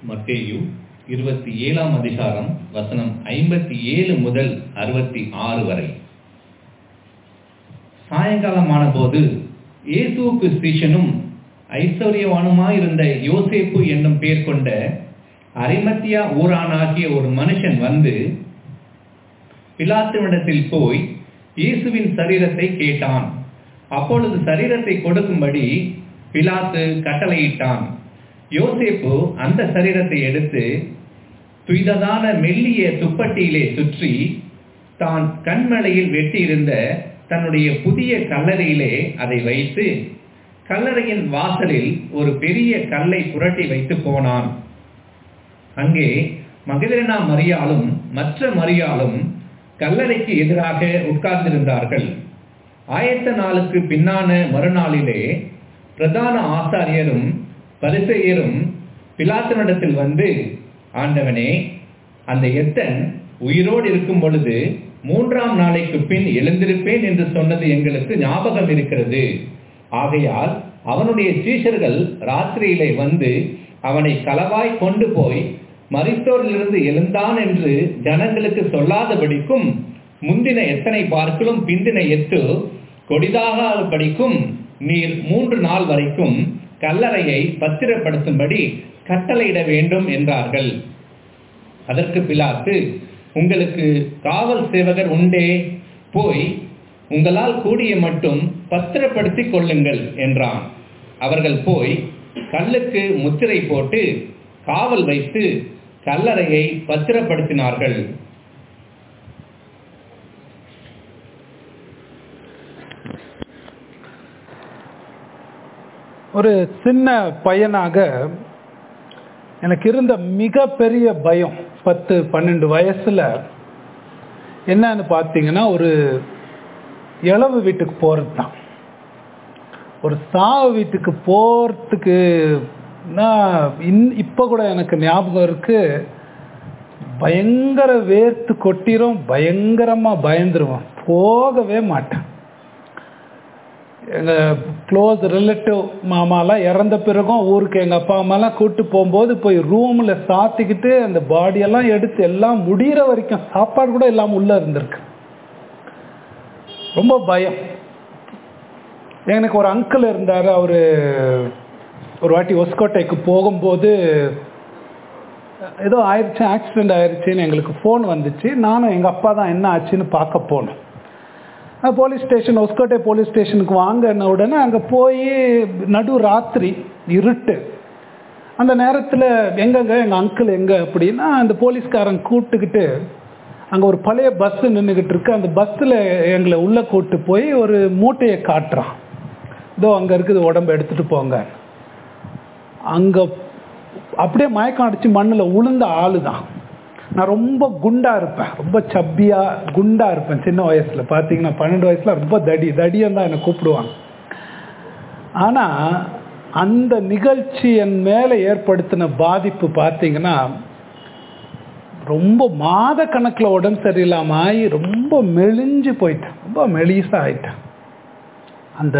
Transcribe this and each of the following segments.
மத்தேயு இருபத்தி ஏழாம் அதிகாரம் வசனம் ஐம்பத்தி ஏழு முதல் அறுபத்தி ஆறு வரை சாயங்காலமான போது இயேசுவுக்கு ஸ்ரீஷனும் ஐஸ்வர்யவானுமாயிருந்த யோசேப்பு என்னும் பேர் கொண்ட அரிமத்தியா ஊரானாகிய ஒரு மனுஷன் வந்து பிலாத்துவிடத்தில் போய் இயேசுவின் சரீரத்தை கேட்டான் அப்பொழுது சரீரத்தை கொடுக்கும்படி பிலாத்து கட்டளையிட்டான் யோசேப்பு அந்த சரீரத்தை எடுத்து துய்ததான மெல்லிய துப்பட்டியிலே சுற்றி தான் கண்மலையில் வெட்டியிருந்த தன்னுடைய புதிய கல்லறையிலே அதை வைத்து கல்லறையின் வாசலில் ஒரு பெரிய கல்லை புரட்டி வைத்து போனான் அங்கே மகிதரனா மரியாளும் மற்ற மரியாளும் கல்லறைக்கு எதிராக உட்கார்ந்திருந்தார்கள் ஆயத்த நாளுக்கு பின்னான மறுநாளிலே பிரதான ஆசாரியரும் பரிசெயரும் பிலாத்தனிடத்தில் வந்து ஆண்டவனே அந்த எத்தன் உயிரோடு இருக்கும் பொழுது மூன்றாம் நாளைக்கு பின் எழுந்திருப்பேன் என்று சொன்னது எங்களுக்கு ஞாபகம் இருக்கிறது ஆகையால் அவனுடைய சீஷர்கள் ராத்திரியிலே வந்து அவனை களவாய் கொண்டு போய் மரித்தோரிலிருந்து எழுந்தான் என்று ஜனங்களுக்கு சொல்லாதபடிக்கும் முந்தின எத்தனை பார்க்கலும் பிந்தின எத்து கொடிதாகாதபடிக்கும் நீர் மூன்று நாள் வரைக்கும் கல்லறையை பத்திரப்படுத்தும்படி கட்டளையிட வேண்டும் என்றார்கள் அதற்கு பிலாத்து உங்களுக்கு காவல் சேவகர் உண்டே போய் உங்களால் கூடிய மட்டும் பத்திரப்படுத்திக் கொள்ளுங்கள் என்றான் அவர்கள் போய் கல்லுக்கு முத்திரை போட்டு காவல் வைத்து கல்லறையை பத்திரப்படுத்தினார்கள் ஒரு சின்ன பையனாக எனக்கு இருந்த மிகப்பெரிய பயம் பத்து பன்னெண்டு வயசுல என்னன்னு பார்த்தீங்கன்னா ஒரு இளவு வீட்டுக்கு போகிறது தான் ஒரு சாவு வீட்டுக்கு போகிறதுக்கு இன் இப்போ கூட எனக்கு ஞாபகம் இருக்கு பயங்கர வேர்த்து கொட்டிரும் பயங்கரமாக பயந்துருவோம் போகவே மாட்டேன் எங்கள் க்ளோஸ் ரிலேட்டிவ் மாமாலாம் இறந்த பிறகும் ஊருக்கு எங்கள் அப்பா அம்மாலாம் கூப்பிட்டு போகும்போது போய் ரூமில் சாத்திக்கிட்டு அந்த பாடியெல்லாம் எடுத்து எல்லாம் முடிகிற வரைக்கும் சாப்பாடு கூட இல்லாமல் உள்ளே இருந்திருக்கு ரொம்ப பயம் எனக்கு ஒரு அங்கிள் இருந்தார் அவர் ஒரு வாட்டி ஒஸ்கோட்டைக்கு போகும்போது ஏதோ ஆயிடுச்சு ஆக்சிடெண்ட் ஆயிடுச்சுன்னு எங்களுக்கு ஃபோன் வந்துச்சு நானும் எங்கள் அப்பா தான் என்ன ஆச்சுன்னு பார்க்க போனோம் போலீஸ் ஸ்டேஷன் ஒஸ்கோட்டை போலீஸ் ஸ்டேஷனுக்கு வாங்கின உடனே அங்கே போய் நடு ராத்திரி இருட்டு அந்த நேரத்தில் எங்கங்க எங்கள் அங்கிள் எங்கே அப்படின்னா அந்த போலீஸ்காரன் கூப்பிட்டுக்கிட்டு அங்கே ஒரு பழைய பஸ்ஸு நின்றுக்கிட்டு இருக்கு அந்த பஸ்ஸில் எங்களை உள்ளே கூப்பிட்டு போய் ஒரு மூட்டையை காட்டுறான் இதோ அங்கே இருக்குது உடம்பு எடுத்துகிட்டு போங்க அங்கே அப்படியே மயக்கம் அடித்து மண்ணில் உளுந்த ஆளு தான் நான் ரொம்ப குண்டாக இருப்பேன் ரொம்ப சப்பியாக குண்டாக இருப்பேன் சின்ன வயசில் பார்த்தீங்கன்னா பன்னெண்டு வயசில் ரொம்ப தடி தடியன் தான் என்னை கூப்பிடுவாங்க ஆனால் அந்த நிகழ்ச்சி என் மேலே ஏற்படுத்தின பாதிப்பு பார்த்தீங்கன்னா ரொம்ப மாத கணக்கில் உடம்பு சரியில்லாமல் ஆகி ரொம்ப மெலிஞ்சு போயிட்டேன் ரொம்ப மெலிசாக ஆயிட்டேன் அந்த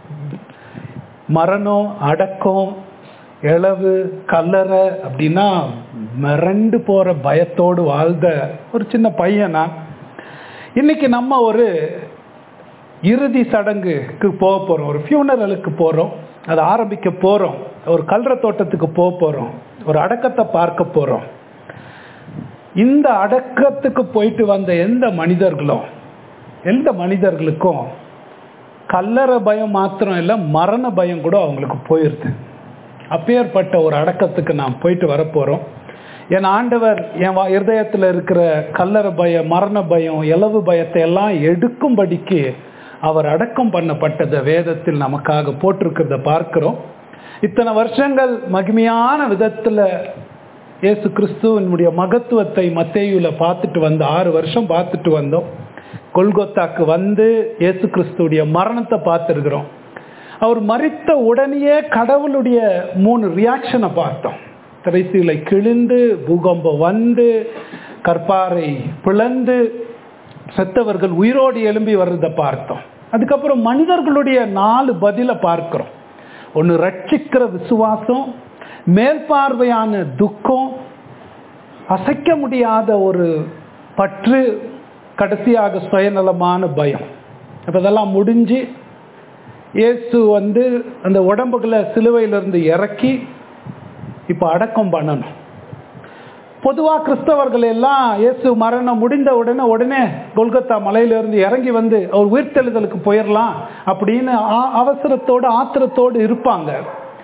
மரணம் அடக்கம் இளவு கல்லறை அப்படின்னா மிரண்டு போகிற பயத்தோடு வாழ்ந்த ஒரு சின்ன பையனா இன்னைக்கு நம்ம ஒரு இறுதி சடங்குக்கு போக போகிறோம் ஒரு ஃபியூனரலுக்கு போகிறோம் அதை ஆரம்பிக்க போகிறோம் ஒரு கல்ற தோட்டத்துக்கு போக போகிறோம் ஒரு அடக்கத்தை பார்க்க போகிறோம் இந்த அடக்கத்துக்கு போயிட்டு வந்த எந்த மனிதர்களும் எந்த மனிதர்களுக்கும் கல்லறை பயம் மாத்திரம் இல்லை மரண பயம் கூட அவங்களுக்கு போயிருது அப்பேற்பட்ட ஒரு அடக்கத்துக்கு நாம் போயிட்டு வரப்போகிறோம் என் ஆண்டவர் என் இருதயத்தில் இருக்கிற கல்லறை பயம் மரண பயம் இளவு பயத்தை எல்லாம் எடுக்கும்படிக்கு அவர் அடக்கம் பண்ணப்பட்டதை வேதத்தில் நமக்காக போட்டிருக்கிறத பார்க்கிறோம் இத்தனை வருஷங்கள் மகிமையான விதத்தில் இயேசு கிறிஸ்துவனுடைய மகத்துவத்தை மத்தேயுல பார்த்துட்டு வந்த ஆறு வருஷம் பார்த்துட்டு வந்தோம் கொல்கொத்தாக்கு வந்து இயேசு கிறிஸ்துடைய மரணத்தை பார்த்துருக்கிறோம் அவர் மறித்த உடனேயே கடவுளுடைய மூணு ரியாக்ஷனை பார்த்தோம் திரைசீலை கிழிந்து பூகம்பம் வந்து கற்பாறை பிளந்து செத்தவர்கள் உயிரோடு எழும்பி வர்றதை பார்த்தோம் அதுக்கப்புறம் மனிதர்களுடைய நாலு பதிலை பார்க்கிறோம் ஒன்று ரட்சிக்கிற விசுவாசம் மேல்பார்வையான துக்கம் அசைக்க முடியாத ஒரு பற்று கடைசியாக சுயநலமான பயம் அப்ப இதெல்லாம் முடிஞ்சு இயேசு வந்து அந்த உடம்புகளை சிலுவையிலிருந்து இறக்கி இப்போ அடக்கம் பண்ணணும் பொதுவா கிறிஸ்தவர்கள் எல்லாம் இயேசு மரணம் முடிந்த உடனே உடனே கொல்கத்தா மலையிலிருந்து இறங்கி வந்து அவர் உயிர்த்தெழுதலுக்கு போயிடலாம் அப்படின்னு ஆ- அவசரத்தோடு ஆத்திரத்தோடு இருப்பாங்க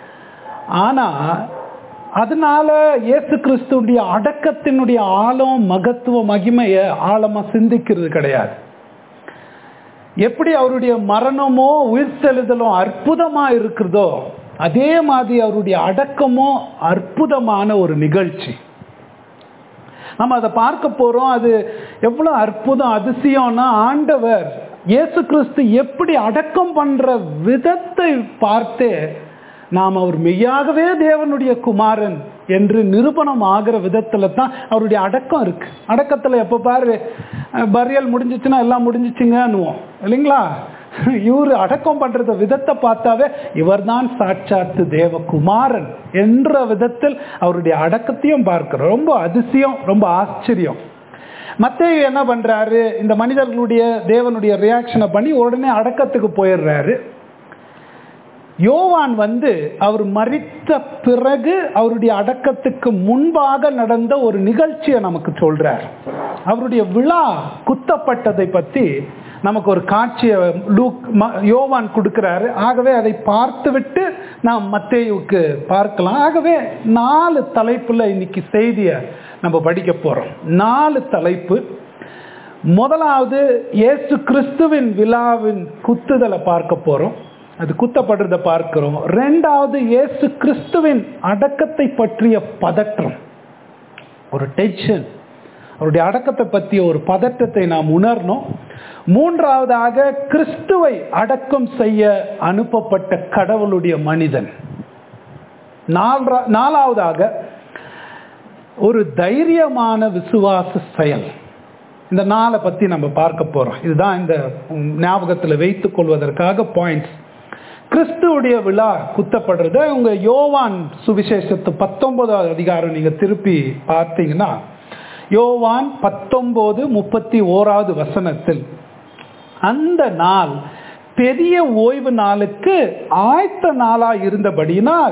ஆனா அதனால இயேசு கிறிஸ்துடைய அடக்கத்தினுடைய ஆழம் மகத்துவ மகிமையை ஆழமா சிந்திக்கிறது கிடையாது எப்படி அவருடைய மரணமோ உயிர்த்தெழுதலும் அற்புதமா இருக்கிறதோ அதே மாதிரி அவருடைய அடக்கமோ அற்புதமான ஒரு நிகழ்ச்சி நம்ம அதை பார்க்க போறோம் அது எவ்வளவு அற்புதம் அதிசயம்னா ஆண்டவர் இயேசு கிறிஸ்து எப்படி அடக்கம் பண்ற விதத்தை பார்த்தே நாம் அவர் மெய்யாகவே தேவனுடைய குமாரன் என்று நிரூபணம் ஆகிற விதத்துல தான் அவருடைய அடக்கம் இருக்கு அடக்கத்துல எப்ப பாரு பரியல் முடிஞ்சிச்சுன்னா எல்லாம் முடிஞ்சிச்சுங்கன்னுவோம் இல்லைங்களா இவர் அடக்கம் பண்றத விதத்தை பார்த்தாவே இவர்தான் சாட்சாத்து தேவகுமாரன் என்ற விதத்தில் அவருடைய அடக்கத்தையும் பார்க்கிறோம் ரொம்ப அதிசயம் ரொம்ப ஆச்சரியம் மத்தேயு என்ன பண்றாரு இந்த மனிதர்களுடைய தேவனுடைய ரியாக்ஷனை பண்ணி உடனே அடக்கத்துக்கு போயிடுறாரு யோவான் வந்து அவர் மரித்த பிறகு அவருடைய அடக்கத்துக்கு முன்பாக நடந்த ஒரு நிகழ்ச்சியை நமக்கு சொல்றார் அவருடைய விழா குத்தப்பட்டதை பத்தி நமக்கு ஒரு காட்சியை லூக் ம- யோவான் கொடுக்கிறாரு ஆகவே அதை பார்த்துவிட்டு நாம் மத்தேயுக்கு பார்க்கலாம் ஆகவே நாலு தலைப்புல இன்னைக்கு செய்தியை நம்ம படிக்க போறோம் நாலு தலைப்பு முதலாவது இயேசு கிறிஸ்துவின் விழாவின் குத்துதலை பார்க்க போறோம் அது குத்தப்படுறத பார்க்கிறோம் ரெண்டாவது இயேசு கிறிஸ்துவின் அடக்கத்தை பற்றிய பதற்றம் ஒரு டென்ஷன் அவருடைய அடக்கத்தை பற்றிய ஒரு பதற்றத்தை நாம் உணரணும் மூன்றாவதாக கிறிஸ்துவை அடக்கம் செய்ய அனுப்பப்பட்ட கடவுளுடைய மனிதன் நால்ரா நாலாவதாக ஒரு தைரியமான விசுவாச செயல் இந்த நாளை பத்தி நம்ம பார்க்க போறோம் இதுதான் இந்த உம், ஞாபகத்துல வைத்துக் கொள்வதற்காக பாயிண்ட்ஸ் கிறிஸ்துவுடைய விழா குத்தப்படுறத உங்க யோவான் சுவிசேஷத்து பத்தொன்பதாவது அதிகாரம் நீங்க திருப்பி பார்த்தீங்கன்னா யோவான் பத்தொன்பது முப்பத்தி ஓராவது வசனத்தில் அந்த நாள் பெரிய ஓய்வு நாளுக்கு ஆயத்த நாளா இருந்தபடியினால்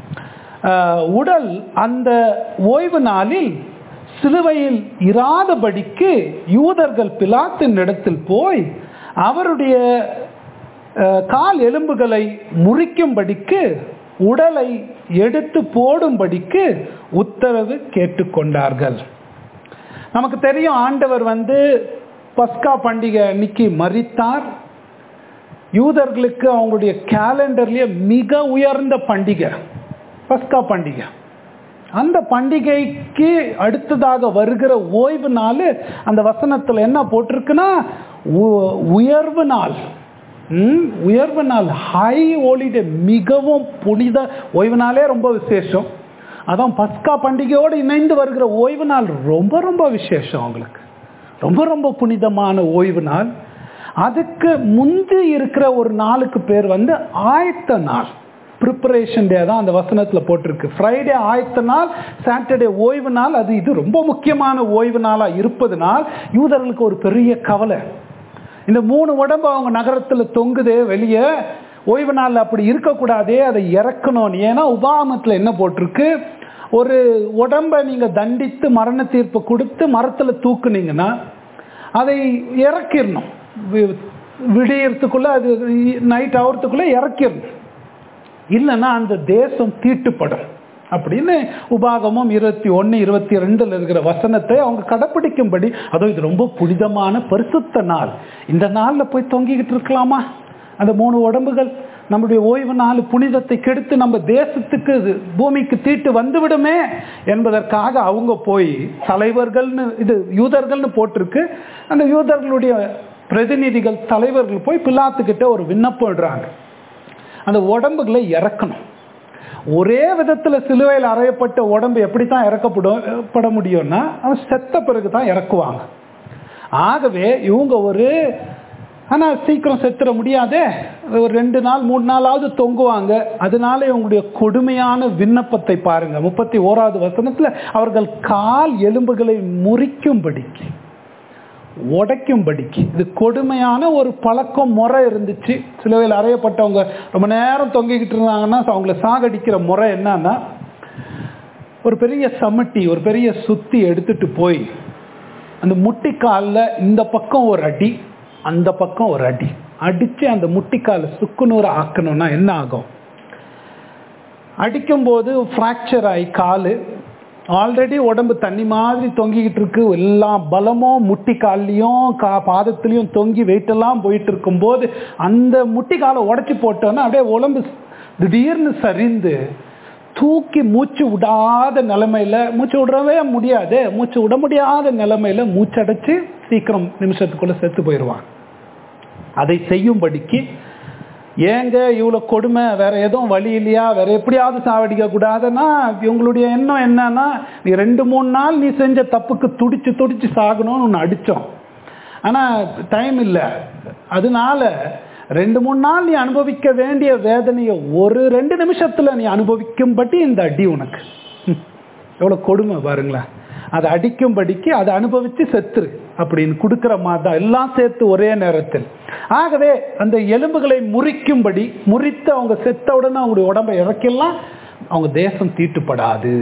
ஆஹ், உடல் அந்த ஓய்வு நாளில் சிலுவையில் இராதபடிக்கு யூதர்கள் பிலாத்தின் இடத்தில் போய் அவருடைய ஆஹ், கால் எலும்புகளை முறிக்கும்படிக்கு உடலை எடுத்து போடும்படிக்கு உத்தரவு கேட்டுக்கொண்டார்கள் நமக்கு தெரியும் ஆண்டவர் வந்து பஸ்கா பண்டிகை அன்னைக்கு மரித்தார் யூதர்களுக்கு அவங்களுடைய கேலண்டர்லயே மிக உயர்ந்த பண்டிகை பஸ்கா பண்டிகை அந்த பண்டிகைக்கு அடுத்ததாக வருகிற ஓய்வு நாள் அந்த வசனத்துல என்ன போட்டிருக்குன்னா உ- உயர்வு நாள் ம், உயர்வு நாள் ஹை ஹோலிடே மிகவும் புனித ஓய்வு நாளே ரொம்ப விசேஷம் அதான் பஸ்கா பண்டிகையோடு இணைந்து வருகிற ஓய்வு நாள் ரொம்ப ரொம்ப விசேஷம் அவங்களுக்கு ரொம்ப ரொம்ப புனிதமான ஓய்வு நாள் அதுக்கு முந்தி இருக்கிற ஒரு நாளுக்கு பேர் வந்து ஆயத்த நாள் ப்ரிப்பரேஷன் டே தான் அந்த வசனத்தில் போட்டிருக்கு ஃப்ரைடே ஆயத்த நாள் சாட்டர்டே ஓய்வு நாள் அது இது ரொம்ப முக்கியமான ஓய்வு நாளாக இருப்பதனால் யூதர்களுக்கு ஒரு பெரிய கவலை இந்த மூணு உடம்பு அவங்க நகரத்தில் தொங்குதே வெளியே ஓய்வு நாள் அப்படி இருக்கக்கூடாதே அதை இறக்கணும் ஏன்னா உபாகமத்தில் என்ன போட்டிருக்கு ஒரு உடம்பை நீங்கள் தண்டித்து மரண தீர்ப்பு கொடுத்து மரத்தில் தூக்குனீங்கன்னா அதை இறக்கிடணும் வி- விடியறதுக்குள்ள அது நைட் ஆகிறதுக்குள்ள இறக்கிடணும் இல்லைன்னா அந்த தேசம் தீட்டுப்படும் அப்படின்னு உபாகமும் இருபத்தி ஒன்று இருபத்தி ரெண்டுல இருக்கிற வசனத்தை அவங்க கடைப்பிடிக்கும்படி அதோ இது ரொம்ப புனிதமான பரிசுத்த நாள் இந்த நாளில் போய் தொங்கிக்கிட்டு இருக்கலாமா அந்த மூணு உடம்புகள் நம்முடைய ஓய்வு நாள் புனிதத்தை கெடுத்து நம்ம தேசத்துக்கு இது பூமிக்கு தீட்டு வந்துவிடுமே என்பதற்காக அவங்க போய் தலைவர்கள்னு இது யூதர்கள்னு போட்டிருக்கு அந்த யூதர்களுடைய பிரதிநிதிகள் தலைவர்கள் போய் பிலாத்துக்கிட்ட ஒரு விண்ணப்பம் இடுறாங்க அந்த உடம்புகளை இறக்கணும் ஒரே விதத்துல சிலுவையில் அறையப்பட்ட உடம்பு எப்படி தான் இறக்கப்படும் பட முடியும்னா அவன் செத்த பிறகு தான் இறக்குவாங்க ஆகவே இவங்க ஒரு ஆனால் சீக்கிரம் செத்துற முடியாதே ஒரு ரெண்டு நாள் மூணு நாளாவது தொங்குவாங்க அதனால இவங்களுடைய கொடுமையான விண்ணப்பத்தை பாருங்க முப்பத்தி ஓராவது வசனத்துல அவர்கள் கால் எலும்புகளை முறிக்கும்படிக்கு உடைக்கும்படிக்கு இது கொடுமையான ஒரு பழக்கம் முறை இருந்துச்சு சில வேளை அறையப்பட்டவங்க ரொம்ப நேரம் தொங்கிக்கிட்டு இருந்தாங்கன்னா அவங்கள சாகடிக்கிற முறை என்னன்னா ஒரு பெரிய சமட்டி ஒரு பெரிய சுத்தி எடுத்துட்டு போய் அந்த முட்டிக்காலில் இந்த பக்கம் ஒரு அடி அந்த பக்கம் ஒரு அடி அடிச்சு அந்த முட்டிக்கால சுக்குநூறு ஆக்கணும்னா என்ன ஆகும் அடிக்கும்போது ஃப்ராக்சர் ஆகி காலு ஆல்ரெடி உடம்பு தண்ணி மாதிரி தொங்கிக்கிட்டு இருக்கு எல்லா பலமும் முட்டி கால்லையும் கா பாதத்துலேயும் தொங்கி வெயிட்டெல்லாம் போயிட்டு இருக்கும்போது அந்த முட்டி காலை உடச்சி போட்டோன்னா அப்படியே உடம்பு திடீர்னு சரிந்து தூக்கி மூச்சு விடாத நிலைமையில மூச்சு விடவே முடியாது மூச்சு விட முடியாத நிலைமையில மூச்சடைச்சு சீக்கிரம் நிமிஷத்துக்குள்ள செத்து போயிடுவான் அதை செய்யும்படிக்கு ஏங்க இவ்வளோ கொடுமை வேற எதுவும் வழி இல்லையா வேற எப்படியாவது சாவடிக்க கூடாதுன்னா இவங்களுடைய எண்ணம் என்னன்னா நீ ரெண்டு மூணு நாள் நீ செஞ்ச தப்புக்கு துடிச்சு துடிச்சு சாகணும்னு ஒன்று அடித்தோம் ஆனால் டைம் இல்லை அதனால ரெண்டு மூணு நாள் நீ அனுபவிக்க வேண்டிய வேதனையை ஒரு ரெண்டு நிமிஷத்துல நீ அனுபவிக்கும்படி இந்த அடி உனக்கு எவ்வளோ கொடுமை பாருங்களேன் அதை அடிக்கும்படிக்கு அதை அனுபவிச்சு செத்துரு அப்படின்னு கொடுக்குற மாதிரி தான் எல்லாம் சேர்த்து ஒரே நேரத்தில் ஆகவே அந்த எலும்புகளை முறிக்கும்படி முறித்து அவங்க செத்த உடனே அவங்களுடைய உடம்பை இறக்கிடலாம் அவங்க தேசம் தீட்டுப்படாது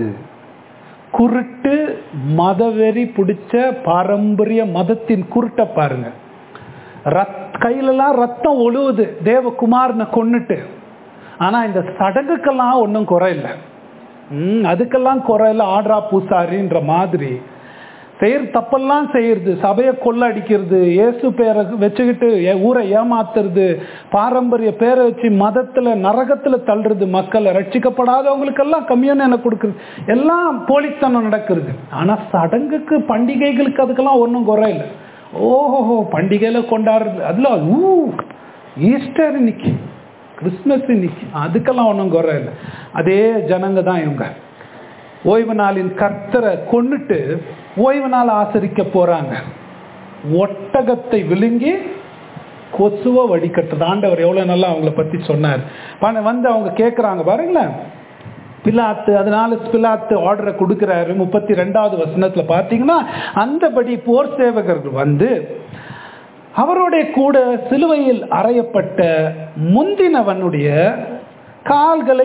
குருட்டு மதவெறி பிடிச்ச பாரம்பரிய மதத்தின் குருட்டை பாருங்க ரத் கையிலலாம் ரத்தம் ஒழுவுது தேவகுமாரனை கொன்னுட்டு ஆனா இந்த சடங்குக்கெல்லாம் ஒன்றும் குறையில்லை ம் அதுக்கெல்லாம் குறையில ஆட்ரா பூசாரின்ற மாதிரி செய்யற தப்பெல்லாம் செய்யறது சபையை கொள்ள அடிக்கிறது இயேசு பேரை வச்சுக்கிட்டு ஊரை ஏமாத்துறது பாரம்பரிய பேரை வச்சு மதத்துல நரகத்துல தள்ளுறது மக்களை ரட்சிக்கப்படாதவங்களுக்கெல்லாம் கம்யூனியனை கொடுக்குறது எல்லாம் போலித்தனம் நடக்கிறது ஆனா சடங்குக்கு பண்டிகைகளுக்கு அதுக்கெல்லாம் ஒன்றும் குறையில்லை ஓஹோ பண்டிகையில கொண்டாடுறது அதுல ஊ ஈஸ்டர் இன்னைக்கு கிறிஸ்மஸ் இன்னைக்கு அதுக்கெல்லாம் ஒன்றும் குறை இல்லை அதே ஜனங்க தான் இவங்க ஓய்வு நாளின் கர்த்தரை கொண்டுட்டு ஓய்வு நாள் ஆசரிக்க போறாங்க ஒட்டகத்தை விழுங்கி கொசுவை வடிகட்டுறது ஆண்டவர் எவ்வளோ நல்லா அவங்கள பற்றி சொன்னார் வந்து அவங்க கேட்குறாங்க பாருங்களேன் பிலாத்து அதனால பிலாத்து ஆர்டரை கொடுக்குறாரு முப்பத்தி ரெண்டாவது வசனத்தில் பார்த்தீங்கன்னா அந்தபடி போர் சேவகர்கள் வந்து அவருடைய கூட சிலுவையில் அறையப்பட்ட முந்தினவனுடைய கால்களை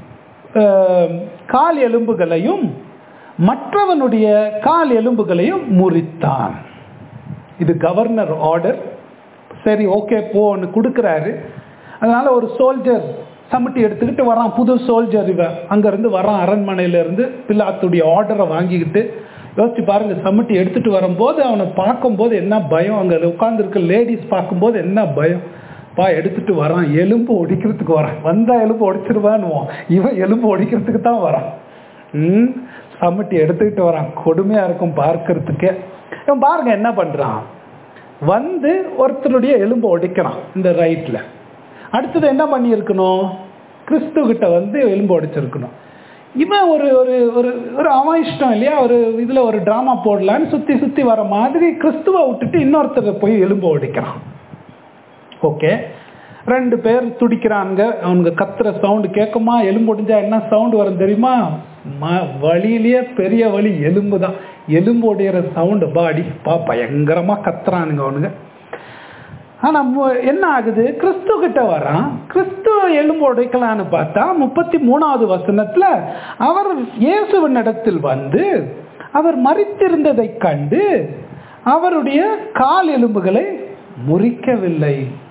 கால் எலும்புகளையும் மற்றவனுடைய கால் எலும்புகளையும் முறித்தான் இது கவர்னர் ஆர்டர் சரி ஓகே போன்னு கொடுக்குறாரு அதனால ஒரு சோல்ஜர் சமட்டி எடுத்துக்கிட்டு வரான் புது சோல்ஜர் இவன் அங்கேருந்து வரான் அரண்மனையிலேருந்து பில்லாத்துடைய ஆர்டரை வாங்கிக்கிட்டு யோசிச்சு பாருங்க சமட்டி எடுத்துட்டு வரும்போது அவனை பார்க்கும்போது என்ன பயம் அங்கே உட்காந்துருக்க லேடிஸ் பார்க்கும்போது என்ன பயம் பா எடுத்துட்டு வரான் எலும்பு ஒடிக்கிறதுக்கு வரான் வந்தா எலும்பு ஒடிச்சிருவான்னுவான் இவன் எலும்பு ஒடிக்கிறதுக்கு தான் வரான் ம் சமட்டி எடுத்துக்கிட்டு வரான் கொடுமையா இருக்கும் பார்க்கறதுக்கே இவன் பாருங்க என்ன பண்றான் வந்து ஒருத்தருடைய எலும்பு ஒடிக்கிறான் இந்த ரைட்ல அடுத்தது என்ன பண்ணியிருக்கணும் கிறிஸ்து கிட்ட வந்து எலும்பு ஒடிச்சிருக்கணும் இவன் ஒரு ஒரு ஒரு ஒரு அவன் இஷ்டம் இல்லையா ஒரு இதுல ஒரு டிராமா போடலான்னு சுத்தி சுத்தி வர மாதிரி கிறிஸ்துவ விட்டுட்டு இன்னொருத்தர் போய் எலும்பு ஒடிக்கிறான் ஓகே ரெண்டு பேர் துடிக்கிறாங்க அவனுங்க கத்துற சவுண்டு கேட்குமா எலும்பு ஒடிஞ்சா என்ன சவுண்டு வரும் தெரியுமா ம வழியிலேயே பெரிய வழி எலும்பு தான் எலும்பு உடையிற சவுண்டு பாடி பா பயங்கரமா கத்துறானுங்க அவனுங்க ஆனா என்ன ஆகுது கிறிஸ்து கிட்ட வரான் கிறிஸ்து எலும்பு உடைக்கலான்னு பார்த்தா முப்பத்தி மூணாவது வசனத்துல அவர் இயேசுவின் இடத்தில் வந்து அவர் மறித்திருந்ததை கண்டு அவருடைய கால் எலும்புகளை முறிக்கவில்லை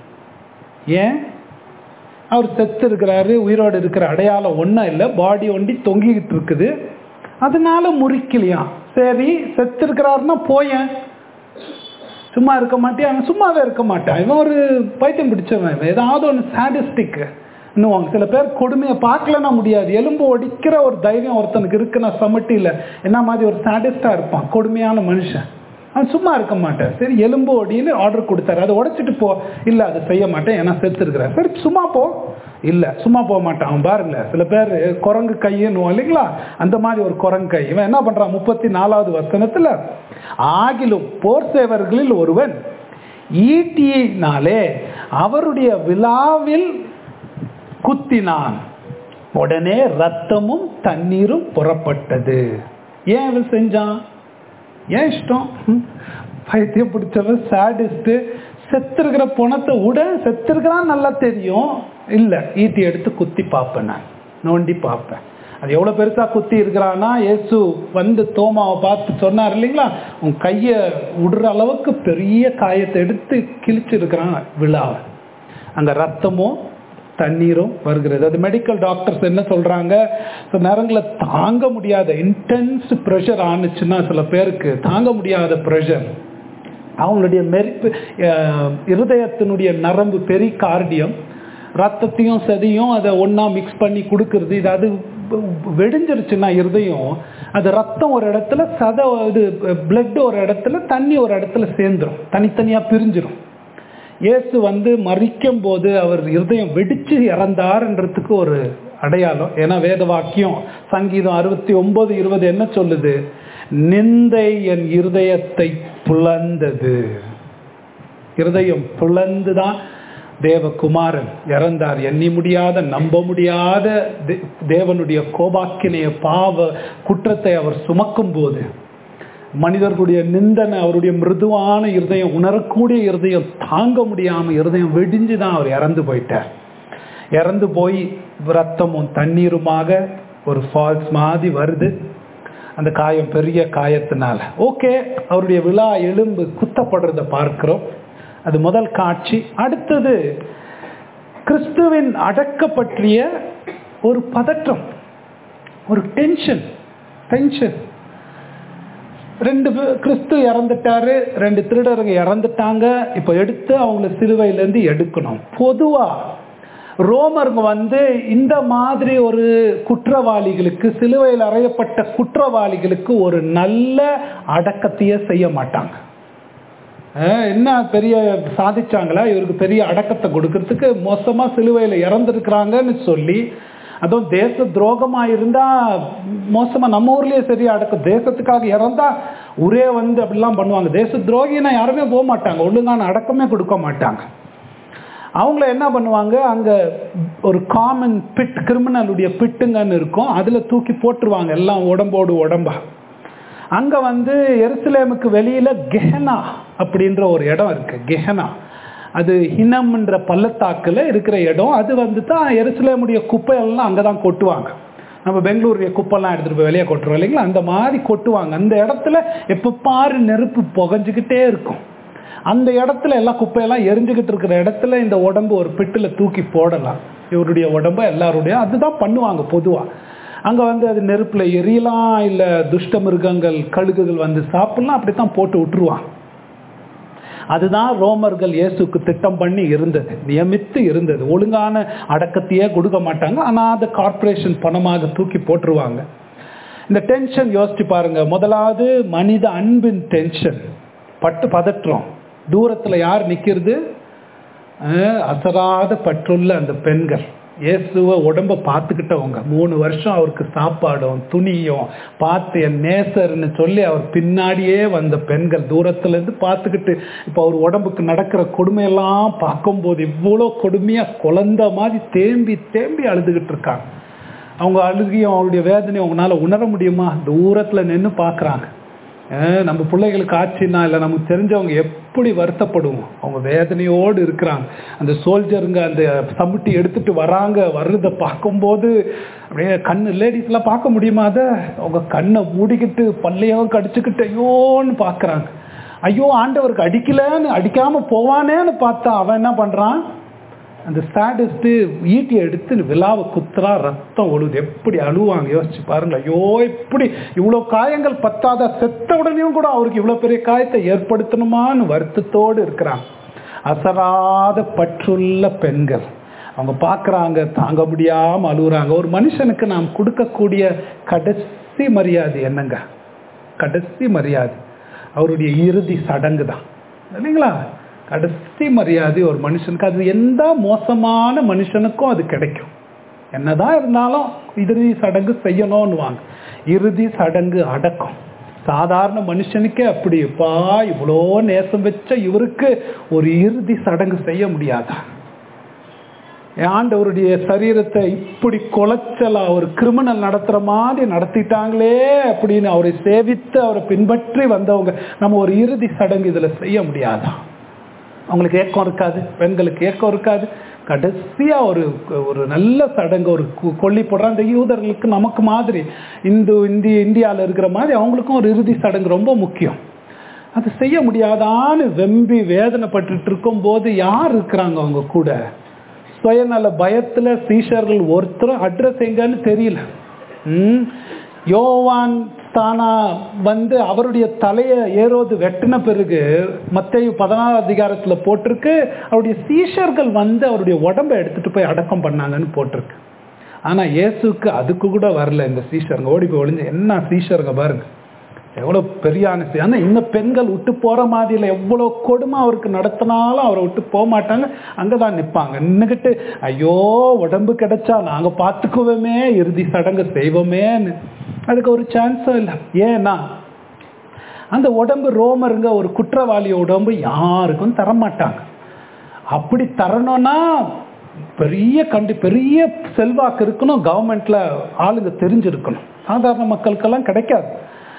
ஏன் அவர் செத்து இருக்கிறாரு உயிரோடு இருக்கிற அடையாளம் ஒன்றும் இல்லை பாடி ஒண்டி தொங்கிக்கிட்டு இருக்குது அதனால முறிக்கலையாம் சரி செத்து இருக்கிறாருன்னா போயேன் சும்மா இருக்க மாட்டேன் அவன் சும்மாவே இருக்க மாட்டான் இவன் ஒரு பைத்தியம் பிடிச்சவன் ஏதாவது ஒன்று சாடிஸ்டிக் இன்னும் சில பேர் கொடுமையை பார்க்கலன்னா முடியாது எலும்பு ஒடிக்கிற ஒரு தைரியம் ஒருத்தனுக்கு இருக்குன்னா சமட்டியில் என்ன மாதிரி ஒரு சாடிஸ்டா இருப்பான் கொடுமையான மனுஷன் அவன் சும்மா இருக்க மாட்டேன் சரி எலும்பு ஒடின்னு ஆர்டர் கொடுத்தாரு அதை உடைச்சிட்டு போ இல்லை அதை செய்ய மாட்டேன் ஏன்னா செத்துருக்கிறேன் சரி சும்மா போ இல்லை சும்மா போக மாட்டான் அவன் பாருங்க சில பேர் குரங்கு கைன்னு இல்லைங்களா அந்த மாதிரி ஒரு குரங்கு கை இவன் என்ன பண்றான் முப்பத்தி நாலாவது வசனத்துல ஆகிலும் போர் சேவர்களில் ஒருவன் ஈட்டியினாலே அவருடைய விழாவில் குத்தினான் உடனே ரத்தமும் தண்ணீரும் புறப்பட்டது ஏன் அவன் செஞ்சான் ஏன் இஷ்டம் ம். பைத்தியம் பிடிச்சவன் சாடிஸ்ட் செத்துருக்கிற பணத்தை விட செத்துருக்கிறான் நல்லா தெரியும் இல்லை ஈட்டி எடுத்து குத்தி பார்ப்பேன் நான் நோண்டி பார்ப்பேன் அது எவ்வளோ பெருசாக குத்தி இருக்கிறான்னா இயேசு வந்து தோமாவை பார்த்து சொன்னார் இல்லைங்களா உன் கையை விடுற அளவுக்கு பெரிய காயத்தை எடுத்து கிழிச்சிருக்கிறான் விழாவை அங்கே ரத்தமும் தண்ணீரும் வருகிறது அது மெடிக்கல் டாக்டர்ஸ் என்ன சொல்றாங்க சில நேரங்களில் தாங்க முடியாத இன்டென்ஸ் ப்ரெஷர் ஆணுச்சுன்னா சில பேருக்கு தாங்க முடியாத ப்ரெஷர் அவங்களுடைய மெரிப்பு அஹ், இருதயத்தினுடைய நரம்பு பெரிய கார்டியம் ரத்தத்தையும் சதியும் அதை ஒன்றா மிக்ஸ் பண்ணி கொடுக்கறது இது அது வெடிஞ்சிருச்சுன்னா இருதயம் அது ரத்தம் ஒரு இடத்துல சதை இது பிளட் ஒரு இடத்துல தண்ணி ஒரு இடத்துல சேர்ந்துரும் தனித்தனியாக பிரிஞ்சிரும் இயேசு வந்து மறிக்கும் போது அவர் இருதயம் வெடிச்சு இறந்தார்ன்றதுக்கு ஒரு அடையாளம் ஏன்னா வேத வாக்கியம் சங்கீதம் அறுபத்தி ஒன்பது இருபது என்ன சொல்லுது நிந்தை என் இருதயத்தை புலந்தது இருதயம் புலந்துதான் தேவகுமாரன் இறந்தார் எண்ணி முடியாத நம்ப முடியாத தே- தேவனுடைய கோபாக்கினைய பாவ குற்றத்தை அவர் சுமக்கும் போது மனிதர்களுடைய நிந்தனை அவருடைய மிருதுவான இருதயம் உணரக்கூடிய இருதயம் தாங்க முடியாம இருதயம் வெடிஞ்சு தான் அவர் இறந்து போயிட்டார் இறந்து போய் ரத்தமும் தண்ணீருமாக ஒரு ஃபால்ஸ் மாதிரி வருது அந்த காயம் பெரிய காயத்தினால ஓகே அவருடைய விழா எலும்பு குத்தப்படுறத பார்க்கிறோம் அது முதல் காட்சி அடுத்தது கிறிஸ்துவின் அடக்க பற்றிய ஒரு பதற்றம் ஒரு டென்ஷன் டென்ஷன் ரெண்டு பே- கிறிஸ்து இறந்துட்டாரு ரெண்டு திருடருங்க இறந்துட்டாங்க இப்போ எடுத்து அவங்கள சிலுவையிலேருந்து எடுக்கணும் பொதுவா ரோமருங்க வந்து இந்த மாதிரி ஒரு குற்றவாளிகளுக்கு சிலுவையில் அறையப்பட்ட குற்றவாளிகளுக்கு ஒரு நல்ல அடக்கத்தையே செய்ய மாட்டாங்க அஹ் என்ன பெரிய சாதிச்சாங்களா இவருக்கு பெரிய அடக்கத்தை கொடுக்கறதுக்கு மோசமா சிலுவையில் இறந்துருக்கிறாங்கன்னு சொல்லி அதுவும் தேச துரோகமா இருந்தா மோசமா நம்ம ஊர்லயே சரியா அடக்கம் தேசத்துக்காக இறந்தா ஊரே வந்து அப்படிலாம் பண்ணுவாங்க தேச துரோகினா யாருமே போக மாட்டாங்க ஒழுங்கான அடக்கமே கொடுக்க மாட்டாங்க அவங்கள என்ன பண்ணுவாங்க அங்க ஒரு காமன் பிட் கிரிமினலுடைய பிட்டுங்கன்னு இருக்கும் அதுல தூக்கி போட்டுருவாங்க எல்லாம் உடம்போடு உடம்பா அங்க வந்து எருசலேமுக்கு வெளியில கெஹனா அப்படின்ற ஒரு இடம் இருக்கு கெஹனா அது ஹினம்ன்ற பள்ளத்தாக்குல இருக்கிற இடம் அது வந்து தான் எருசலேமுடைய குப்பையெல்லாம் அங்கே தான் கொட்டுவாங்க நம்ம பெங்களூருடைய குப்பெல்லாம் எடுத்துட்டு போய் வெளியே கொட்டுறோம் இல்லைங்களா அந்த மாதிரி கொட்டுவாங்க அந்த இடத்துல எப்போ பாரு நெருப்பு புகஞ்சுக்கிட்டே இருக்கும் அந்த இடத்துல எல்லாம் குப்பையெல்லாம் எரிஞ்சுக்கிட்டு இருக்கிற இடத்துல இந்த உடம்பு ஒரு பெட்டில் தூக்கி போடலாம் இவருடைய உடம்பு எல்லாருடைய அதுதான் பண்ணுவாங்க பொதுவாக அங்கே வந்து அது நெருப்பில் எரியலாம் இல்லை துஷ்ட மிருகங்கள் கழுகுகள் வந்து சாப்பிடலாம் அப்படி தான் போட்டு விட்டுருவாங்க அதுதான் ரோமர்கள் இயேசுக்கு திட்டம் பண்ணி இருந்தது நியமித்து இருந்தது ஒழுங்கான அடக்கத்தையே கொடுக்க மாட்டாங்க ஆனால் அதை கார்ப்பரேஷன் பணமாக தூக்கி போட்டுருவாங்க இந்த டென்ஷன் யோசிச்சு பாருங்க முதலாவது மனித அன்பின் டென்ஷன் பட்டு பதற்றம் தூரத்தில் யார் நிற்கிறது அசராத பற்றுள்ள அந்த பெண்கள் இயேசுவை உடம்ப பார்த்துக்கிட்டவங்க மூணு வருஷம் அவருக்கு சாப்பாடும் துணியும் பார்த்து என் நேசர்னு சொல்லி அவர் பின்னாடியே வந்த பெண்கள் தூரத்துலேருந்து பார்த்துக்கிட்டு இப்போ அவர் உடம்புக்கு நடக்கிற கொடுமையெல்லாம் பார்க்கும்போது இவ்வளோ கொடுமையாக குழந்த மாதிரி தேம்பி தேம்பி அழுதுகிட்டு இருக்காங்க அவங்க அழுகியும் அவங்களுடைய வேதனை அவங்களால உணர முடியுமா தூரத்தில் நின்று பார்க்குறாங்க நம்ம பிள்ளைகளுக்கு ஆச்சுன்னா இல்லை நமக்கு தெரிஞ்சவங்க எப்படி வருத்தப்படுவோம் அவங்க வேதனையோடு இருக்கிறாங்க அந்த சோல்ஜருங்க அந்த சமுட்டி எடுத்துட்டு வராங்க வர்றதை பார்க்கும்போது அப்படியே கண்ணு லேடிஸ்லாம் பார்க்க முடியுமா அதை அவங்க கண்ணை மூடிக்கிட்டு பல்லையோ கடிச்சுக்கிட்டு ஐயோன்னு பார்க்குறாங்க ஐயோ ஆண்டவருக்கு அடிக்கலன்னு அடிக்காம போவானேன்னு பார்த்தா அவன் என்ன பண்ணுறான் அந்த ஸ்டாட்டிஸ்ட்டு ஈட்டி எடுத்து விழாவை குத்துறா ரத்தம் ஒழுது எப்படி அழுவாங்க யோசிச்சு பாருங்க ஐயோ இப்படி இவ்வளோ காயங்கள் பத்தாத செத்த உடனேயும் கூட அவருக்கு இவ்வளோ பெரிய காயத்தை ஏற்படுத்தணுமான்னு வருத்தத்தோடு இருக்கிறாங்க அசராத பற்றுள்ள பெண்கள் அவங்க பார்க்குறாங்க தாங்க முடியாமல் அழுகுறாங்க ஒரு மனுஷனுக்கு நாம் கொடுக்கக்கூடிய கடைசி மரியாதை என்னங்க கடைசி மரியாதை அவருடைய இறுதி சடங்கு தான் இல்லைங்களா கடைசி மரியாதை ஒரு மனுஷனுக்கு அது எந்த மோசமான மனுஷனுக்கும் அது கிடைக்கும் என்னதான் இருந்தாலும் இறுதி சடங்கு செய்யணும்னு வாங்க இறுதி சடங்கு அடக்கம் சாதாரண மனுஷனுக்கே அப்படி எப்பா இவ்வளோ நேசம் வச்ச இவருக்கு ஒரு இறுதி சடங்கு செய்ய முடியாதா என் ஆண்டவருடைய சரீரத்தை இப்படி குலைச்சலா ஒரு கிரிமினல் நடத்துற மாதிரி நடத்திட்டாங்களே அப்படின்னு அவரை சேவித்து அவரை பின்பற்றி வந்தவங்க நம்ம ஒரு இறுதி சடங்கு இதுல செய்ய முடியாதா அவங்களுக்கு ஏக்கம் இருக்காது பெண்களுக்கு ஏக்கம் இருக்காது கடைசியா ஒரு ஒரு நல்ல சடங்கு ஒரு கு- கொல்லி போடுற அந்த யூதர்களுக்கு நமக்கு மாதிரி இந்து இந்திய இந்தியாவில் இருக்கிற மாதிரி அவங்களுக்கும் ஒரு இறுதி சடங்கு ரொம்ப முக்கியம் அது செய்ய முடியாதான்னு வெம்பி வேதனைப்பட்டுட்டு இருக்கும் போது யார் இருக்கிறாங்க அவங்க கூட சுயநல பயத்துல சீஷர்கள் ஒருத்தரும் அட்ரஸ் எங்கன்னு தெரியல ம் யோவான் தானா வந்து அவருடைய தலையை ஏரோது வெட்டின பிறகு மத்தேயு பதினாறு அதிகாரத்துல போட்டிருக்கு அவருடைய சீஷர்கள் வந்து அவருடைய உடம்பை எடுத்துட்டு போய் அடக்கம் பண்ணாங்கன்னு போட்டிருக்கு ஆனா இயேசுக்கு அதுக்கு கூட வரல இந்த சீஷருங்க ஓடி போய் ஒளிஞ்சு என்ன சீஷருங்க பாருங்க எவ்வளவு பெரிய அனுசரி ஆனா இந்த பெண்கள் விட்டு போற மாதிரி இல்லை எவ்வளவு கொடுமை அவருக்கு நடத்தினாலும் அவரை விட்டு போக மாட்டாங்க அங்கதான் நிப்பாங்க நின்னுகிட்டு ஐயோ உடம்பு கிடைச்சா நாங்க பார்த்துக்குவோமே இறுதி சடங்கு செய்வோமேன்னு அதுக்கு ஒரு சான்ஸும் இல்லை ஏன்னா அந்த உடம்பு ரோமருங்க ஒரு குற்றவாளி உடம்பு யாருக்கும் தர மாட்டாங்க அப்படி தரணும்னா பெரிய கண்டி பெரிய செல்வாக்கு இருக்கணும் கவர்மெண்ட்ல ஆளுங்க தெரிஞ்சிருக்கணும் சாதாரண மக்களுக்கெல்லாம் கிடைக்காது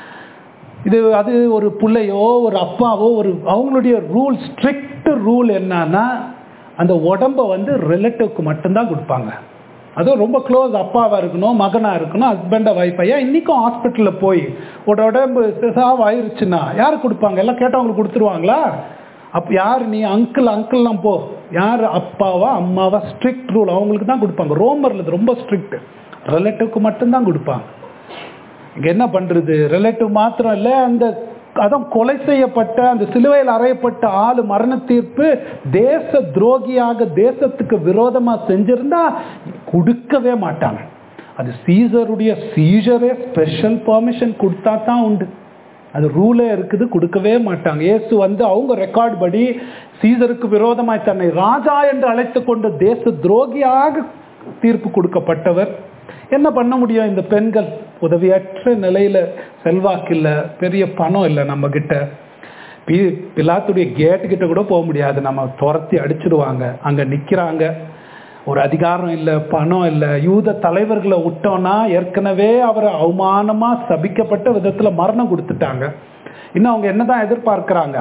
இது அது ஒரு பிள்ளையோ ஒரு அப்பாவோ ஒரு அவங்களுடைய ரூல் ஸ்ட்ரிக்ட் ரூல் என்னன்னா அந்த உடம்ப வந்து ரிலேட்டிவ்க்கு மட்டும்தான் கொடுப்பாங்க அதுவும் ரொம்ப க்ளோஸ் அப்பாவா இருக்கணும் மகனா இருக்கணும் ஹஸ்பண்டா வைஃபையா இன்னைக்கும் ஹாஸ்பிட்டல்ல போய் ஒரு உடம்பு சாவ் ஆயிருச்சுன்னா யார் கொடுப்பாங்க எல்லாம் கேட்டவங்களுக்கு கொடுத்துருவாங்களா அப்ப யார் நீ அங்கிள் அங்கிள்லாம் போ யார் அப்பாவா அம்மாவா ஸ்ட்ரிக்ட் ரூல் அவங்களுக்கு தான் கொடுப்பாங்க ரோமர்ல இது ரொம்ப ஸ்ட்ரிக்ட் ரிலேட்டிவ்க்கு மட்டும்தான் கொடுப்பாங்க இங்க என்ன பண்றது ரிலேட்டிவ் மாத்திரம் இல்ல அந்த அதான் கொலை செய்யப்பட்ட அந்த சிலுவையில் அறையப்பட்ட ஆளு மரண தீர்ப்பு தேச துரோகியாக தேசத்துக்கு விரோதமா செஞ்சிருந்தா கொடுக்கவே மாட்டாங்க அது சீசருடைய சீசரே ஸ்பெஷல் பெர்மிஷன் கொடுத்தா தான் உண்டு அது ரூலே இருக்குது கொடுக்கவே மாட்டாங்க இயேசு வந்து அவங்க ரெக்கார்ட் படி சீசருக்கு விரோதமாய் தன்னை ராஜா என்று அழைத்து கொண்ட தேச துரோகியாக தீர்ப்பு கொடுக்கப்பட்டவர் என்ன பண்ண முடியும் இந்த பெண்கள் உதவியற்ற நிலையில செல்வாக்கு இல்ல பெரிய பணம் இல்லை நம்ம கிட்ட பி- பிலாத்துடைய கேட்டு கிட்ட கூட போக முடியாது நம்ம துரத்தி அடிச்சிடுவாங்க அங்க நிக்கிறாங்க ஒரு அதிகாரம் இல்லை பணம் இல்லை யூத தலைவர்களை விட்டோம்னா ஏற்கனவே அவரை அவமானமா சபிக்கப்பட்ட விதத்துல மரணம் கொடுத்துட்டாங்க இன்னும் அவங்க என்னதான் எதிர்பார்க்கறாங்க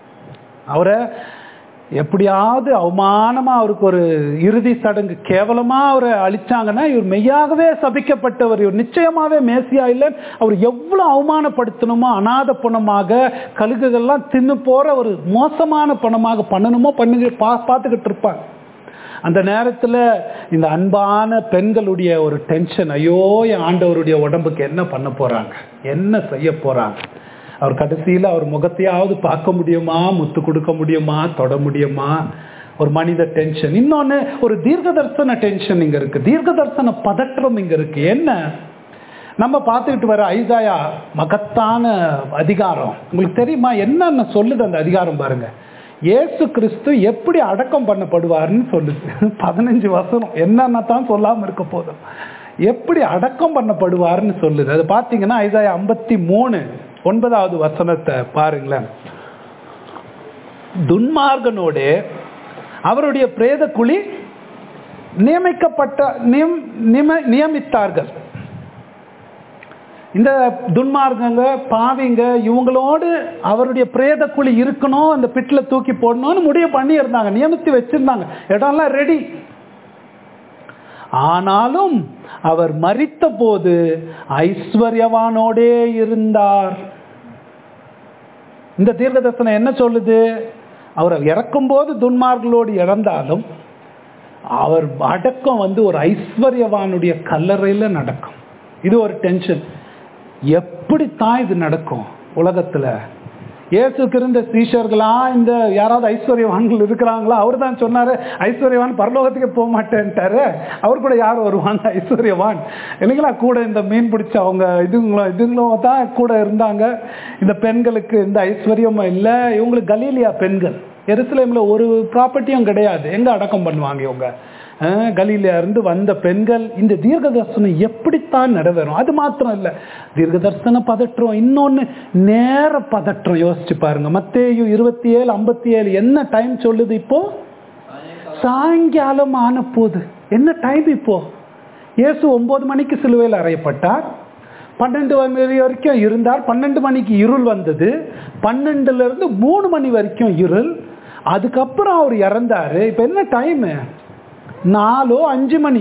அவரை எப்படியாவது அவமானமா அவருக்கு ஒரு இறுதி சடங்கு கேவலமா அவரை அழிச்சாங்கன்னா இவர் மெய்யாகவே சபிக்கப்பட்டவர் இவர் நிச்சயமாவே மேசியா இல்லை அவர் எவ்வளவு அவமானப்படுத்தணுமோ அநாத பணமாக கழுகுகள்லாம் தின்னு போற ஒரு மோசமான பணமாக பண்ணணுமோ பண்ணுங்க பா பார்த்துக்கிட்டு இருப்பாங்க அந்த நேரத்துல இந்த அன்பான பெண்களுடைய ஒரு டென்ஷன் ஐயோ என் ஆண்டவருடைய உடம்புக்கு என்ன பண்ண போறாங்க என்ன செய்ய போறாங்க அவர் கடைசியில அவர் முகத்தையாவது பார்க்க முடியுமா முத்து கொடுக்க முடியுமா தொட முடியுமா ஒரு மனித டென்ஷன் இன்னொன்னு ஒரு தீர்க்க தரிசன டென்ஷன் இங்க இருக்கு தீர்க்க தரிசன பதற்றம் இங்க இருக்கு என்ன நம்ம பார்த்துக்கிட்டு வர ஐசாயா மகத்தான அதிகாரம் உங்களுக்கு தெரியுமா என்னென்ன சொல்லுது அந்த அதிகாரம் பாருங்க இயேசு கிறிஸ்து எப்படி அடக்கம் பண்ணப்படுவார்னு சொல்லுது பதினஞ்சு வசனம் என்னென்ன தான் சொல்லாம இருக்க போதும் எப்படி அடக்கம் பண்ணப்படுவார்னு சொல்லுது அது பார்த்தீங்கன்னா ஐசாயா ஐம்பத்தி மூணு ஒன்பதாவது வசனத்தை பாருங்களேன் துன்மார்கனோடு அவருடைய பிரேத குழி நியமிக்கப்பட்ட நியம் நியம நியமித்தார்கள் இந்த துன்மார்க்கங்க பாவிங்க இவங்களோடு அவருடைய பிரேத குழி இருக்கணும் அந்த பிட்டில் தூக்கி போடணும்னு முடிவு பண்ணி இருந்தாங்க நியமித்து வச்சிருந்தாங்க இடம்லாம் ரெடி ஆனாலும் அவர் மரித்த போது ஐஸ்வர்யவானோடே இருந்தார் இந்த தீர்க்க தரிசனம் என்ன சொல்லுது அவர் இறக்கும்போது துன்மார்களோடு இறந்தாலும் அவர் அடக்கம் வந்து ஒரு ஐஸ்வர்யவானுடைய கல்லறையில நடக்கும் இது ஒரு டென்ஷன் எப்படித்தான் இது நடக்கும் உலகத்துல இயேசுக்கு இருந்த சீஷர்களா இந்த யாராவது ஐஸ்வர்யவான்கள் இருக்கிறாங்களா அவர் தான் சொன்னாரு ஐஸ்வர்யவான் பரலோகத்துக்கு போக மாட்டேன்ட்டாரு அவர் கூட யார் வருவாங்க ஐஸ்வர்யவான் இல்லைங்களா கூட இந்த மீன் பிடிச்ச அவங்க இதுங்களும் இதுங்களும் தான் கூட இருந்தாங்க இந்த பெண்களுக்கு இந்த ஐஸ்வர்யமும் இல்லை இவங்களுக்கு கலீலியா பெண்கள் எருசலேம்ல ஒரு ப்ராப்பர்ட்டியும் கிடையாது எங்க அடக்கம் பண்ணுவாங்க இவங்க அஹ், கலிலேயா இருந்து வந்த பெண்கள் இந்த தீர்க்க தரிசனம் எப்படித்தான் நிறைவேறும் அது மாத்திரம் இல்ல தீர்க்க தரிசன பதற்றம் இன்னொன்னு நேர பதற்றம் யோசிச்சு பாருங்க மத்தேயு இருபத்தி ஏழு ஐம்பத்தி ஏழு என்ன டைம் சொல்லுது இப்போ சாயங்காலம் ஆன போது என்ன டைம் இப்போ இயேசு ஒன்பது மணிக்கு சிலுவையில் அறையப்பட்டார் பன்னெண்டு மணி வரைக்கும் இருந்தார் பன்னெண்டு மணிக்கு இருள் வந்தது பன்னெண்டுல இருந்து மூணு மணி வரைக்கும் இருள் அதுக்கப்புறம் அவர் இறந்தாரு இப்ப என்ன டைம் நாலோ அஞ்சு மணி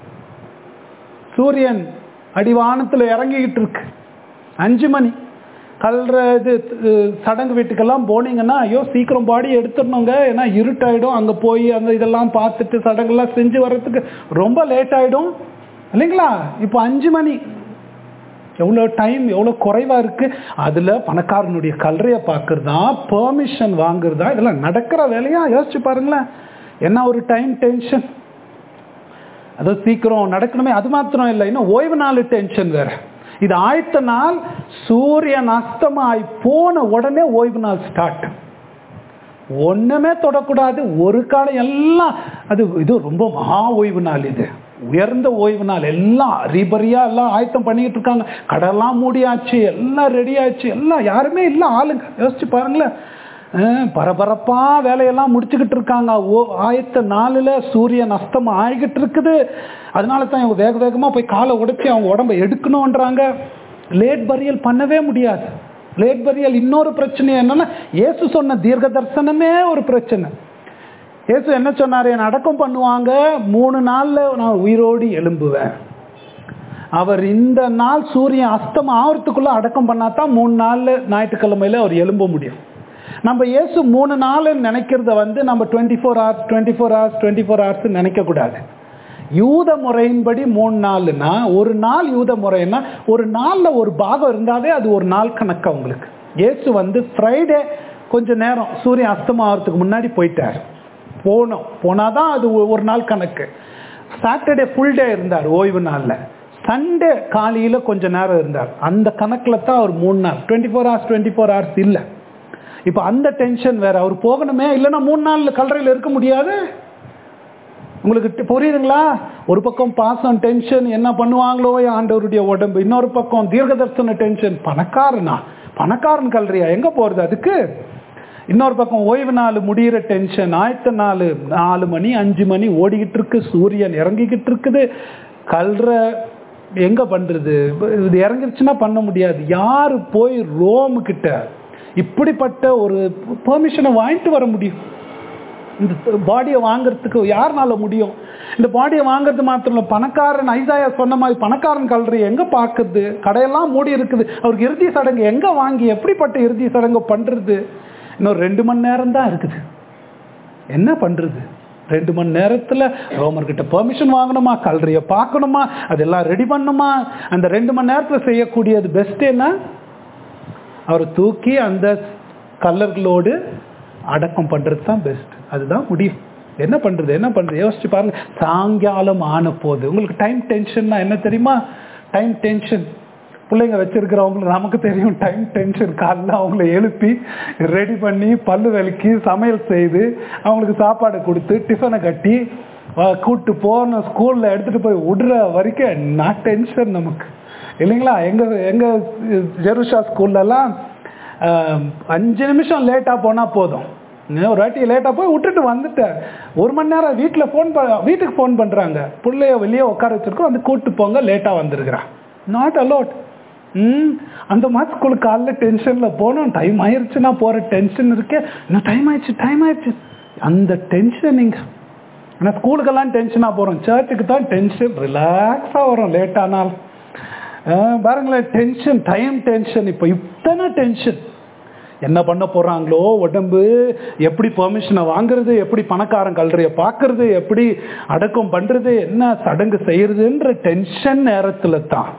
சூரியன் அடிவானத்துல இறங்கிக்கிட்டு இருக்கு அஞ்சு மணி கல்ற இது அஹ், சடங்கு வீட்டுக்கெல்லாம் போனீங்கன்னா ஐயோ சீக்கிரம் பாடி எடுத்துடணுங்க ஏன்னா இருட்டாயிடும் அங்க போய் அந்த இதெல்லாம் பார்த்துட்டு சடங்கெல்லாம் செஞ்சு வர்றதுக்கு ரொம்ப லேட் ஆயிடும் இல்லைங்களா இப்போ அஞ்சு மணி எவ்வளோ டைம் எவ்வளோ குறைவா இருக்கு அதுல பணக்காரனுடைய கல்லறையை பார்க்கறதா பெர்மிஷன் வாங்குறதா இதெல்லாம் நடக்கிற வேலையா யோசிச்சு பாருங்களேன் என்ன ஒரு டைம் டென்ஷன் அது சீக்கிரம் நடக்கணுமே அது மாத்திரம் இல்லை இன்னும் ஓய்வு நாள் டென்ஷன் வேற இது ஆயத்த நாள் சூரியன் அஸ்தமாய் போன உடனே ஓய்வு நாள் ஸ்டார்ட் ஒண்ணுமே தொடக்கூடாது ஒரு காலம் எல்லாம் அது இது ரொம்ப மகா ஓய்வு நாள் இது உயர்ந்த ஓய்வு நாள் எல்லாம் அறிபறியா எல்லாம் ஆயத்தம் பண்ணிக்கிட்டு இருக்காங்க கடெல்லாம் மூடியாச்சு எல்லாம் ரெடி ஆச்சு எல்லாம் யாருமே இல்லை ஆளுங்க யோசிச்சு பாருங்களேன் அஹ் பரபரப்பா வேலையெல்லாம் முடிச்சுக்கிட்டு இருக்காங்க ஓ ஆயத்த நாளில் சூரியன் அஸ்தம் ஆகிக்கிட்டு இருக்குது அதனால தான் இவங்க வேக வேகமா போய் காலை உடைச்சி அவங்க உடம்ப எடுக்கணும்ன்றாங்க லேட் பரியல் பண்ணவே முடியாது லேட் பரியல் இன்னொரு பிரச்சனை என்னன்னா இயேசு சொன்ன தீர்க்க தரிசனமே ஒரு பிரச்சனை இயேசு என்ன சொன்னாரு என்னை அடக்கம் பண்ணுவாங்க மூணு நாள்ல நான் உயிரோடு எழும்புவேன் அவர் இந்த நாள் சூரியன் அஸ்தம் ஆகிறதுக்குள்ள அடக்கம் பண்ணாதான் மூணு நாள்ல ஞாயிற்றுக்கிழமையில அவர் எழும்ப முடியும் நம்ம இயேசு மூணு நாள் நினைக்கிறத வந்து நம்ம twenty four hours twenty four hours twenty four hours நினைக்க கூடாது யூத முறையின்படி மூணு நாள்னா ஒரு நாள் யூத முறைன்னா ஒரு நாள்ல ஒரு பாகம் இருந்தாவே அது ஒரு நாள் கணக்கு உங்களுக்கு இயேசு வந்து ஃப்ரைடே கொஞ்ச நேரம் சூரியன் அஸ்தமம் ஆகிறதுக்கு முன்னாடி போயிட்டார் போனோம் போனாதான் அது ஒ- ஒரு நாள் கணக்கு சாட்டர்டே ஃபுல் டே இருந்தார் ஓய்வு நாள்ல சண்டே காலையில கொஞ்ச நேரம் இருந்தார் அந்த கணக்குல தான் அவர் மூணு நாள் twenty four hours twenty four hours இல்லை இப்போ அந்த டென்ஷன் வேற அவர் போகணுமே இல்லைன்னா மூணு நாள் கல்லறையில் இருக்க முடியாது உங்களுக்கு டி- புரியுதுங்களா ஒரு பக்கம் பாசம் டென்ஷன் என்ன பண்ணுவாங்களோ என் ஆண்டவருடைய உடம்பு இன்னொரு பக்கம் தீர்க்கதர்சன டென்ஷன் பணக்காரனா பணக்காரன் கல்றியா எங்க போறது அதுக்கு இன்னொரு பக்கம் ஓய்வு நாள் முடியிற டென்ஷன் ஆயத்த நாள் நாலு மணி அஞ்சு மணி ஓடிக்கிட்டு இருக்கு சூரியன் இறங்கிக்கிட்டு இருக்குது கல்ற எங்க பண்றது இது இறங்கிருச்சுன்னா பண்ண முடியாது யாரு போய் ரோம் கிட்ட இப்படிப்பட்ட ஒரு பெர்மிஷனை வாங்கிட்டு வர முடியும் இந்த பாடியை வாங்குறதுக்கு யாருனால முடியும் இந்த பாடியை வாங்குறது மாத்திரம் இல்ல பணக்காரன் ஐசாயா சொன்ன மாதிரி பணக்காரன் கல்றி எங்க பாக்குறது கடையெல்லாம் மூடி இருக்குது அவருக்கு இறுதி சடங்கு எங்க வாங்கி எப்படிப்பட்ட இறுதி சடங்கு பண்றது இன்னும் ரெண்டு மணி நேரம் தான் இருக்குது என்ன பண்றது ரெண்டு மணி நேரத்துல ரோமர் கிட்ட பெர்மிஷன் வாங்கணுமா கல்றிய பார்க்கணுமா அதெல்லாம் ரெடி பண்ணுமா அந்த ரெண்டு மணி நேரத்துல செய்யக்கூடியது பெஸ்ட் என்ன அவரை தூக்கி அந்த கல்லர்களோடு அடக்கம் பண்றது தான் பெஸ்ட் அதுதான் முடியும் என்ன பண்றது என்ன பண்றது யோசிச்சு பாருங்க சாயங்காலம் ஆன போது உங்களுக்கு டைம் டென்ஷன்னா என்ன தெரியுமா டைம் டென்ஷன் பிள்ளைங்க வச்சிருக்கிறவங்களுக்கு நமக்கு தெரியும் டைம் டென்ஷன் காலைல அவங்கள எழுப்பி ரெடி பண்ணி பல்லு விளக்கி சமையல் செய்து அவங்களுக்கு சாப்பாடு கொடுத்து டிஃபனை கட்டி அஹ், கூட்டு போன ஸ்கூல்ல எடுத்துட்டு போய் விடுற வரைக்கும் நான் டென்ஷன் நமக்கு இல்லைங்களா எங்க எங்க ஜெருஷா ஸ்கூல்லலாம் அஞ்சு நிமிஷம் லேட்டா போனா போதும் நான் ஒரு வாட்டி லேட்டா போய் விட்டுட்டு வந்துட்டேன் ஒரு மணி நேரம் வீட்டுல ஃபோன் வீட்டுக்கு ஃபோன் பண்றாங்க பிள்ளைய வெளியே உட்கார வச்சிருக்கோம் வந்து கூட்டு போங்க லேட்டா வந்திருக்கிறான் நாட் அலோட் ம் அந்த மாதிரி ஸ்கூலுக்கு காலைல டென்ஷன்ல போனோம் டைம் ஆயிருச்சுன்னா போற டென்ஷன் இருக்கே இன்னும் டைம் ஆயிடுச்சு டைம் ஆயிடுச்சு அந்த டென்ஷன் இங்க ஆனால் ஸ்கூலுக்கெல்லாம் டென்ஷனாக போகிறோம் சர்ச்சுக்கு தான் டென்ஷன் ரிலாக்ஸாக வரும் லேட் ஆனால் பாருங்களேன் டென்ஷன் டைம் டென்ஷன் இப்போ இத்தனை டென்ஷன் என்ன பண்ண போறாங்களோ உடம்பு எப்படி பெர்மிஷனை வாங்குறது எப்படி பணக்காரன் கல்றைய பார்க்கறது எப்படி அடக்கம் பண்றது என்ன சடங்கு செய்யறதுன்ற டென்ஷன் நேரத்துல தான்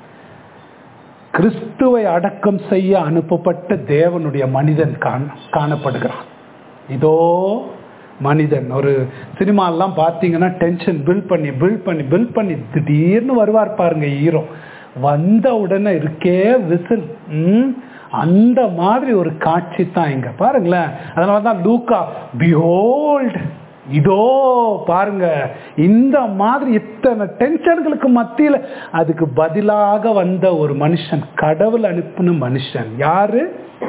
கிறிஸ்துவை அடக்கம் செய்ய அனுப்பப்பட்ட தேவனுடைய மனிதன் காண காணப்படுகிறான் இதோ மனிதன் ஒரு சினிமாலாம் பார்த்தீங்கன்னா டென்ஷன் பில்ட் பண்ணி பில்ட் பண்ணி பில்ட் பண்ணி திடீர்னு வருவார் பாருங்க ஹீரோ வந்த உடனே இருக்கே விசில் ம் அந்த மாதிரி ஒரு காட்சி தான் இங்க பாருங்களேன் அதனால தான் லூக்கா பிஹோல்ட் இதோ பாருங்க இந்த மாதிரி இத்தனை டென்ஷன்களுக்கு மத்தியில அதுக்கு பதிலாக வந்த ஒரு மனுஷன் கடவுள் அனுப்பின மனுஷன் யாரு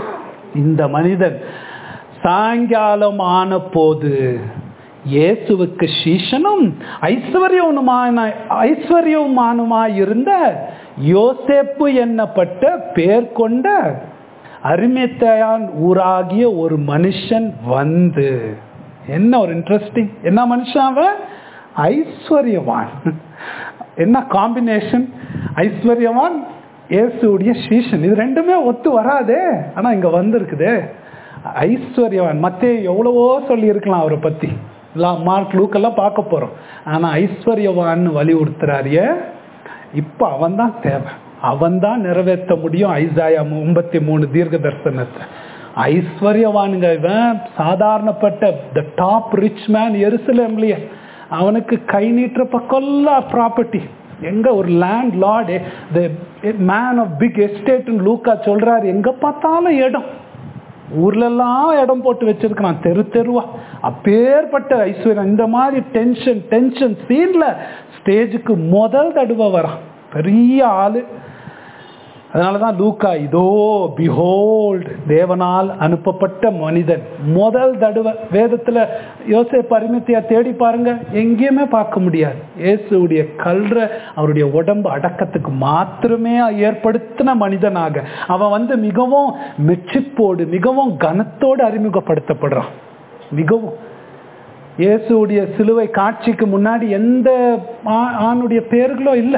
இந்த மனிதன் சாயங்காலம் ஆன போது இயேசுவுக்கு சீஷனும் ஐஸ்வர்யவனுமான ஐஸ்வர்யமானுமாய் இருந்த யோசேப்பு என்னப்பட்ட பேர் கொண்ட அருமைத்தையான் ஊராகிய ஒரு மனுஷன் வந்து என்ன ஒரு இன்ட்ரெஸ்டிங் என்ன மனுஷன் அவன் ஐஸ்வர்யவான் என்ன காம்பினேஷன் ஐஸ்வர்யவான் இயேசுடைய சீஷன் இது ரெண்டுமே ஒத்து வராதே ஆனா இங்க வந்திருக்குதே ஐஸ்வர்யவான் மத்தே எவ்வளவோ சொல்லி இருக்கலாம் அவரை பத்தி மார்க் லூக்கெல்லாம் பார்க்க போறோம் ஆனா ஐஸ்வர்யவான்னு வலியுறுத்துறாரிய இப்ப அவன் தான் தேவை அவன் தான் நிறைவேற்ற முடியும் ஐசாயா முப்பத்தி மூணு தீர்க்க தரிசனத்தை ஐஸ்வர்யவானுங்க இவன் சாதாரணப்பட்ட த டாப் ரிச் மேன் எருசலேம்லயே அவனுக்கு கை நீட்டுற பக்கம்லாம் ப்ராப்பர்ட்டி எங்க ஒரு landlord the man of big estate லூக்கா சொல்றாரு எங்க பார்த்தாலும் இடம் ஊர்லெல்லாம் இடம் போட்டு வச்சிருக்கிறான் தெரு தெருவா அப்பேற்பட்ட ஐஸ்வர்யம் இந்த மாதிரி டென்ஷன் டென்ஷன் சீன்ல ஸ்டேஜுக்கு முதல் தடுவை வரான் பெரிய ஆளு அதனாலதான் லூக்கா இதோ பிஹோல்ட் தேவனால் அனுப்பப்பட்ட மனிதன் முதல் தடுவை வேதத்துல யோசே பரிமித்தியா தேடி பாருங்க எங்கேயுமே பார்க்க முடியாது இயேசுடைய கல்ற அவருடைய உடம்பு அடக்கத்துக்கு மாத்திரமே ஏற்படுத்தின மனிதனாக அவன் வந்து மிகவும் மெச்சிப்போடு மிகவும் கனத்தோடு அறிமுகப்படுத்தப்படுறான் மிகவும் இயேசுடைய சிலுவை காட்சிக்கு முன்னாடி எந்த ஆணுடைய பேர்களும் இல்லை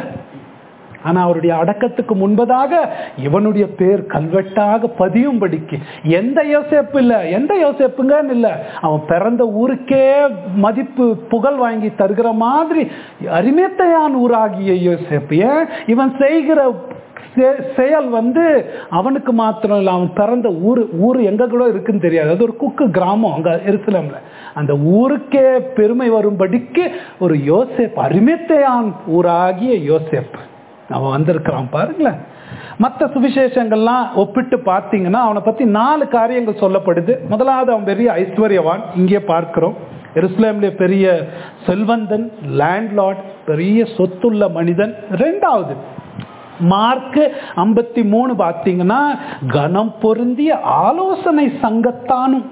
ஆனா அவருடைய அடக்கத்துக்கு முன்பதாக இவனுடைய பேர் கல்வெட்டாக பதியும்படிக்கு எந்த யோசேப்பு இல்ல எந்த யோசேப்புங்கன்னு இல்ல அவன் பிறந்த ஊருக்கே மதிப்பு புகழ் வாங்கி தருகிற மாதிரி அரிமேத்தையான் ஊராகிய யோசேப்பு ஏன் இவன் செய்கிற செயல் வந்து அவனுக்கு மாத்திரம் இல்லை அவன் பிறந்த ஊர் ஊர் எங்க கூட இருக்குன்னு தெரியாது அது ஒரு குக்கு கிராமம் அங்க எருசலம்ல அந்த ஊருக்கே பெருமை வரும்படிக்கு ஒரு யோசேப் அரிமேத்தையான் ஊராகிய யோசேப்பு அவன் வந்திருக்கிறான் பாருங்களேன் மற்ற சுவிசேஷங்கள்லாம் ஒப்பிட்டு பார்த்தீங்கன்னா அவனை பத்தி நாலு காரியங்கள் சொல்லப்படுது முதலாவது அவன் பெரிய ஐஸ்வர்யவான் இங்கே பார்க்கிறோம் எருசலேம்ல பெரிய செல்வந்தன் லேண்ட்லார்ட் பெரிய சொத்துள்ள மனிதன் ரெண்டாவது மார்க் ஐம்பத்தி மூணு பார்த்தீங்கன்னா கனம் பொருந்திய ஆலோசனை சங்கத்தானும்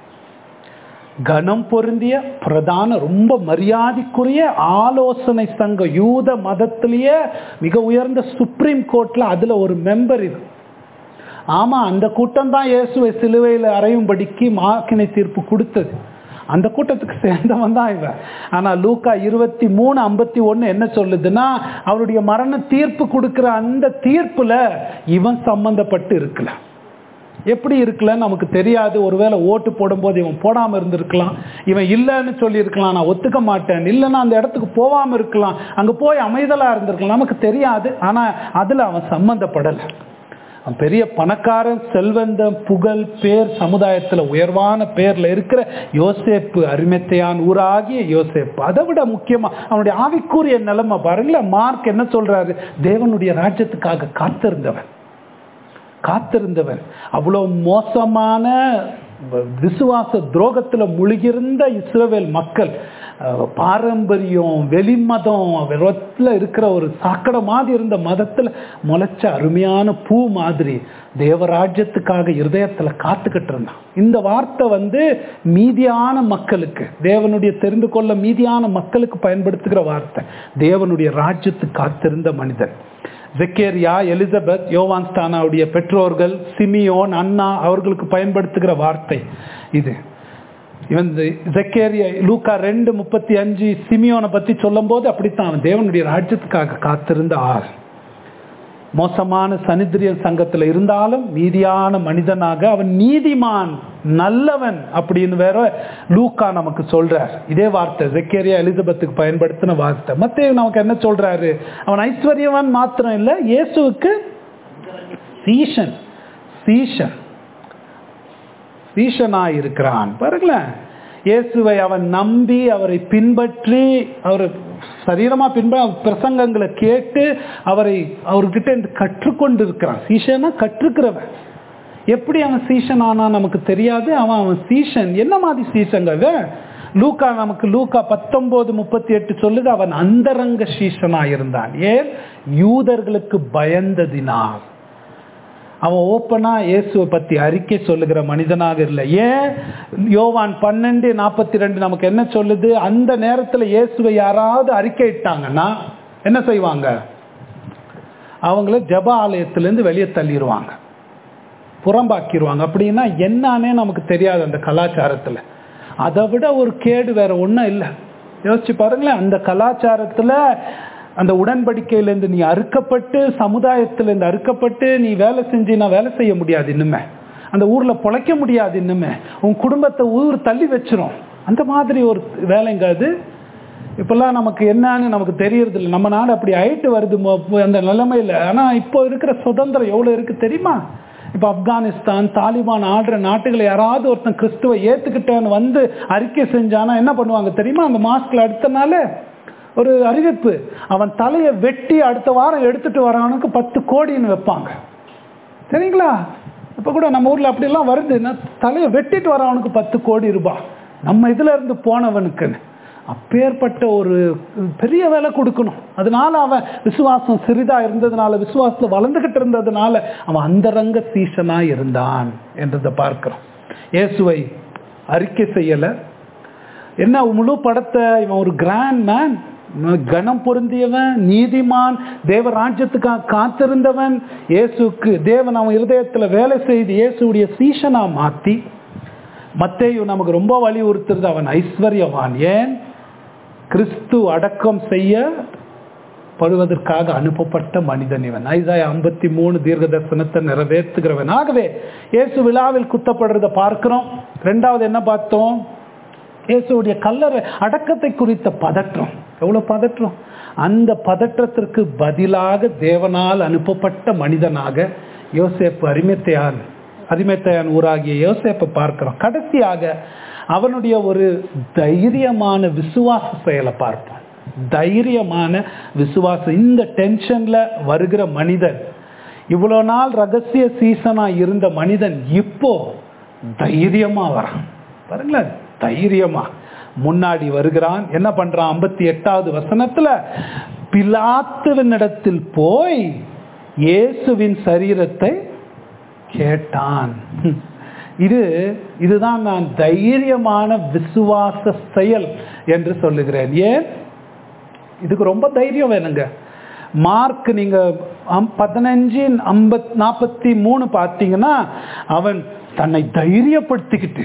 கனம் பொருந்திய பிரதான ரொம்ப மரியாதைக்குரிய ஆலோசனை சங்கம் யூத மதத்திலேயே மிக உயர்ந்த சுப்ரீம் கோர்ட்ல அதுல ஒரு மெம்பர் இது ஆமா அந்த கூட்டம் தான் இயேசுவை சிலுவையில் அறையும்படிக்கு மாக்கினை தீர்ப்பு கொடுத்தது அந்த கூட்டத்துக்கு சேர்ந்தவன் தான் இவன் ஆனா லூக்கா இருபத்தி மூணு ஐம்பத்தி ஒண்ணு என்ன சொல்லுதுன்னா அவருடைய மரண தீர்ப்பு கொடுக்கிற அந்த தீர்ப்புல இவன் சம்பந்தப்பட்டு இருக்கல எப்படி இருக்கலன்னு நமக்கு தெரியாது ஒருவேளை ஓட்டு போடும்போது இவன் போடாம இருந்திருக்கலாம் இவன் இல்லைன்னு சொல்லியிருக்கலாம் நான் ஒத்துக்க மாட்டேன் இல்லைன்னா அந்த இடத்துக்கு போகாம இருக்கலாம் அங்க போய் அமைதலா இருந்திருக்கலாம் நமக்கு தெரியாது ஆனா அதுல அவன் சம்பந்தப்படலை அவன் பெரிய பணக்காரன் செல்வந்தம் புகழ் பேர் சமுதாயத்துல உயர்வான பேர்ல இருக்கிற யோசேப்பு அருமெத்தையான் ஊராகிய யோசேப்பு அதை விட முக்கியமா அவனுடைய ஆவிக்குரிய நிலைமை பாருங்களேன் மார்க் என்ன சொல்றாரு தேவனுடைய ராஜ்யத்துக்காக காத்திருந்தவன் காத்திருந்தவன் அவ்வளவு மோசமான விசுவாச துரோகத்துல முழுகிருந்த இஸ்ரவேல் மக்கள் பாரம்பரியம் வெளிமதம் வெறத்தில் இருக்கிற ஒரு சாக்கடை மாதிரி இருந்த மதத்துல முளைச்ச அருமையான பூ மாதிரி தேவராஜ்யத்துக்காக இருதயத்துல காத்துக்கிட்டு இருந்தான் இந்த வார்த்தை வந்து மீதியான மக்களுக்கு தேவனுடைய தெரிந்து கொள்ள மீதியான மக்களுக்கு பயன்படுத்துகிற வார்த்தை தேவனுடைய ராஜ்யத்துக்கு காத்திருந்த மனிதன் ஜெக்கேரியா எலிசபெத் யோவான்ஸ்தானாவுடைய பெற்றோர்கள் சிமியோன் அண்ணா அவர்களுக்கு பயன்படுத்துகிற வார்த்தை இது இவன் ஜக்கேரிய லூக்கா ரெண்டு முப்பத்தி அஞ்சு சிமியோனை பத்தி சொல்லும் போது அப்படித்தான் அவன் தேவனுடைய ராஜ்யத்துக்காக காத்திருந்த ஆள் மோசமான சனித்திரியல் சங்கத்துல இருந்தாலும் நீதியான மனிதனாக அவன் நீதிமான் நல்லவன் அப்படின்னு வேற லூக்கா நமக்கு சொல்றார் இதே வார்த்தை ஜெக்கேரியா எலிசபெத்துக்கு பயன்படுத்தின வார்த்தை மத்த நமக்கு என்ன சொல்றாரு அவன் ஐஸ்வர்யவான் மாத்திரம் இல்ல இயேசுவுக்கு சீஷன் சீஷன் சீஷனாய் இருக்கிறான் பாருங்களேன் இயேசுவை அவன் நம்பி அவரை பின்பற்றி அவர் சரீரமா பின்ப பிரசங்கங்களை கேட்டு அவரை அவர்கிட்ட இருந்து கற்றுக்கொண்டு இருக்கிறான் சீஷனா கற்றுக்கிறவன் எப்படி அவன் சீஷன் ஆனா நமக்கு தெரியாது அவன் அவன் சீஷன் என்ன மாதிரி சீஷங்க லூக்கா நமக்கு லூக்கா பத்தொன்பது முப்பத்தி எட்டு சொல்லுது அவன் அந்தரங்க சீஷனா இருந்தான் ஏன் யூதர்களுக்கு பயந்ததினால் அவன் ஓப்பனா இயேசுவை பத்தி அறிக்கை சொல்லுகிற மனிதனாக இல்லை ஏன் யோவான் பன்னெண்டு நாற்பத்தி ரெண்டு நமக்கு என்ன சொல்லுது அந்த நேரத்தில் இயேசுவை யாராவது அறிக்கை இட்டாங்கன்னா என்ன செய்வாங்க அவங்கள ஜப ஆலயத்திலேருந்து வெளியே தள்ளிடுவாங்க புறம்பாக்கிடுவாங்க அப்படின்னா என்னன்னே நமக்கு தெரியாது அந்த கலாச்சாரத்தில் அதை விட ஒரு கேடு வேற ஒன்றும் இல்லை யோசிச்சு பாருங்களேன் அந்த கலாச்சாரத்தில் அந்த உடன்படிக்கையிலேருந்து நீ அறுக்கப்பட்டு சமுதாயத்திலேருந்து அறுக்கப்பட்டு நீ வேலை செஞ்சினா வேலை செய்ய முடியாது இன்னுமே அந்த ஊரில் பொழைக்க முடியாது இன்னுமே உன் குடும்பத்தை ஊர் தள்ளி வச்சிரும் அந்த மாதிரி ஒரு வேலைங்க அது இப்பெல்லாம் நமக்கு என்னன்னு நமக்கு தெரியறது இல்லை நம்ம நாடு அப்படி ஆயிட்டு வருது மொ- அந்த நிலைமையில் ஆனால் இப்போ இருக்கிற சுதந்திரம் எவ்வளோ இருக்கு தெரியுமா இப்போ ஆப்கானிஸ்தான் தாலிபான் ஆடுற நாட்டுகளை யாராவது ஒருத்தன் கிறிஸ்துவை ஏற்றுக்கிட்டேன்னு வந்து அறிக்கை செஞ்சானா என்ன பண்ணுவாங்க தெரியுமா அந்த மாஸ்கில் அடுத்த நாள் ஒரு அறிவிப்பு அவன் தலையை வெட்டி அடுத்த வாரம் எடுத்துட்டு வரானுக்கு பத்து கோடின்னு வைப்பாங்க சரிங்களா இப்போ கூட நம்ம ஊரில் அப்படிலாம் வருது நான் தலையை வெட்டிட்டு வரவனுக்கு பத்து கோடி ரூபாய் நம்ம இதில் இருந்து போனவனுக்குன்னு அப்பேற்பட்ட ஒரு பெரிய விலை கொடுக்கணும் அதனால அவன் விசுவாசம் சிறிதா இருந்ததுனால விசுவாசத்தில் வளர்ந்துகிட்டு இருந்ததுனால அவன் அந்தரங்க சீசனா இருந்தான் என்றதை பார்க்கிறோம் இயேசுவை அறிக்கை செய்யலை என்ன முழு படத்தை இவன் ஒரு கிராண்ட் மேன் கணம் பொருந்தியவன் நீதிமான் தேவ ராஜ்யத்துக்காக காத்திருந்தவன் இயேசுக்கு தேவன் அவன் இருதயத்துல வேலை செய்து இயேசுடைய சீஷனா மாத்தி மத்தேயு நமக்கு ரொம்ப வலியுறுத்துறது அவன் ஐஸ்வர்யவான் ஏன் கிறிஸ்து அடக்கம் செய்ய படுவதற்காக அனுப்பப்பட்ட மனிதன் இவன் ஐசாயா ஐம்பத்தி மூணு தீர்க்க தரிசனத்தை நிறைவேற்றுகிறவன் ஆகவே இயேசு விழாவில் குத்தப்படுறத பார்க்கிறோம் ரெண்டாவது என்ன பார்த்தோம் இயேசுடைய கல்லறை அடக்கத்தை குறித்த பதற்றம் எவ்வளவு பதற்றம் அந்த பதற்றத்திற்கு பதிலாக தேவனால் அனுப்பப்பட்ட மனிதனாக யோசேப்பு அரிமத்தையான் அரிமத்தையான் ஊராகிய யோசேப்பை பார்க்கிறோம் கடைசியாக அவனுடைய ஒரு தைரியமான விசுவாச செயலை பார்ப்போம் தைரியமான விசுவாசம் இந்த டென்ஷன்ல வருகிற மனிதன் இவ்வளோ நாள் ரகசிய சீசனா இருந்த மனிதன் இப்போ தைரியமா வரான் பாருங்களேன் தைரியமா முன்னாடி வருகிறான் என்ன பண்றான் ஐம்பத்தி எட்டாவது வசனத்துல பிலாத்துவனிடத்தில் போய் இயேசுவின் சரீரத்தை கேட்டான் இது இதுதான் நான் தைரியமான விசுவாச செயல் என்று சொல்லுகிறேன் ஏன் இதுக்கு ரொம்ப தைரியம் வேணுங்க மார்க் நீங்க அம்- பதினஞ்சு ஐம்பத் நாற்பத்தி மூணு பார்த்தீங்கன்னா அவன் தன்னை தைரியப்படுத்திக்கிட்டு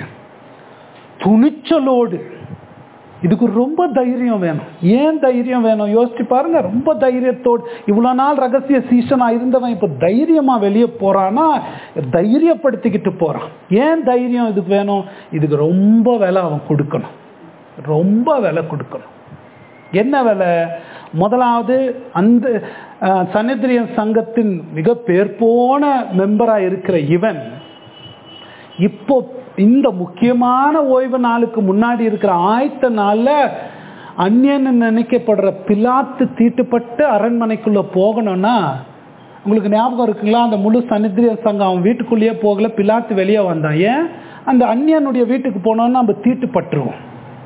துணிச்சலோடு இதுக்கு ரொம்ப தைரியம் வேணும் ஏன் தைரியம் வேணும் யோசிச்சு பாருங்க ரொம்ப தைரியத்தோடு இவ்வளோ நாள் ரகசிய சீசனா இருந்தவன் இப்போ தைரியமா வெளியே போறானா தைரியப்படுத்திக்கிட்டு போறான் ஏன் தைரியம் இதுக்கு வேணும் இதுக்கு ரொம்ப விலை அவன் கொடுக்கணும் ரொம்ப விலை கொடுக்கணும் என்ன விலை முதலாவது அந்த அஹ், சன்னிதிரியன் சங்கத்தின் மிக பேர் போன மெம்பரா இருக்கிற இவன் இப்போ இந்த முக்கியமான ஓய்வு நாளுக்கு முன்னாடி இருக்கிற ஆயத்த நாள்ல அந்நியன்னு நினைக்கப்படுற பிலாத்து தீட்டுப்பட்டு அரண்மனைக்குள்ள போகணும்னா உங்களுக்கு ஞாபகம் இருக்குங்களா அந்த முழு சனித்திரிய சங்கம் அவன் வீட்டுக்குள்ளேயே போகல பிலாத்து வெளியே வந்தான் ஏன் அந்த அந்நியனுடைய வீட்டுக்கு போனோம்னா நம்ம தீட்டுப்பட்டுருவோம்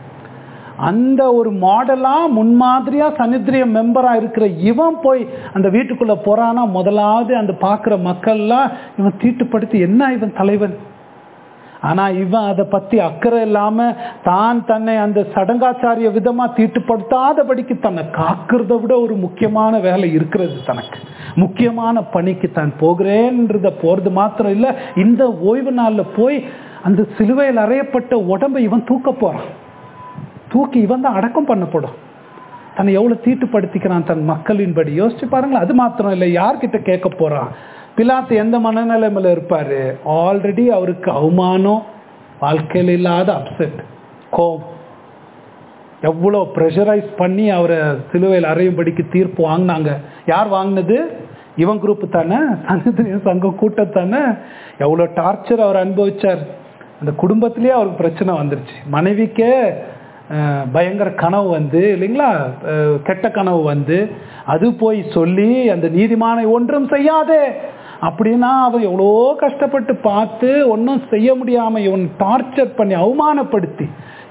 அந்த ஒரு மாடலா முன்மாதிரியா சனித்திரிய மெம்பரா இருக்கிற இவன் போய் அந்த வீட்டுக்குள்ள போறானா முதலாவது அந்த பார்க்குற மக்கள்லாம் இவன் தீட்டுப்படுத்தி என்ன இவன் தலைவன் ஆனா இவன் அதை பத்தி அக்கறை இல்லாம தான் தன்னை அந்த சடங்காச்சாரிய விதமா தீட்டுப்படுத்தாதபடிக்கு தன்னை காக்கிறத விட ஒரு முக்கியமான வேலை இருக்கிறது தனக்கு முக்கியமான பணிக்கு தான் போகிறேன்றத போறது மாத்திரம் இல்ல இந்த ஓய்வு நாள்ல போய் அந்த சிலுவையில் அறையப்பட்ட உடம்பை இவன் தூக்க போறான் தூக்கி இவன் தான் அடக்கம் பண்ணப்படும் தன்னை எவ்வளவு தீட்டுப்படுத்திக்கிறான் தன் மக்களின்படி யோசிச்சு பாருங்களேன் அது மாத்திரம் இல்லை யார்கிட்ட கேட்க போறான் பிலாத்து எந்த மனநிலைமையில இருப்பாரு ஆல்ரெடி அவருக்கு அவமானம் வாழ்க்கையில் இல்லாத அப்செட் கோவம் எவ்வளோ ப்ரெஷரைஸ் பண்ணி அவரை சிலுவையில் அறையும்படிக்கு தீர்ப்பு வாங்கினாங்க யார் வாங்கினது இவன் குரூப் தானே சங்கத்திரிய சங்கம் கூட்டம் தானே எவ்வளோ டார்ச்சர் அவர் அனுபவிச்சார் அந்த குடும்பத்திலேயே அவருக்கு பிரச்சனை வந்துருச்சு மனைவிக்கே அஹ், பயங்கர கனவு வந்து இல்லைங்களா அஹ், கெட்ட கனவு வந்து அது போய் சொல்லி அந்த நீதிமானை ஒன்றும் செய்யாதே அப்படின்னா அவர் எவ்வளோ கஷ்டப்பட்டு பார்த்து ஒன்றும் செய்ய முடியாமல் இவன் டார்ச்சர் பண்ணி அவமானப்படுத்தி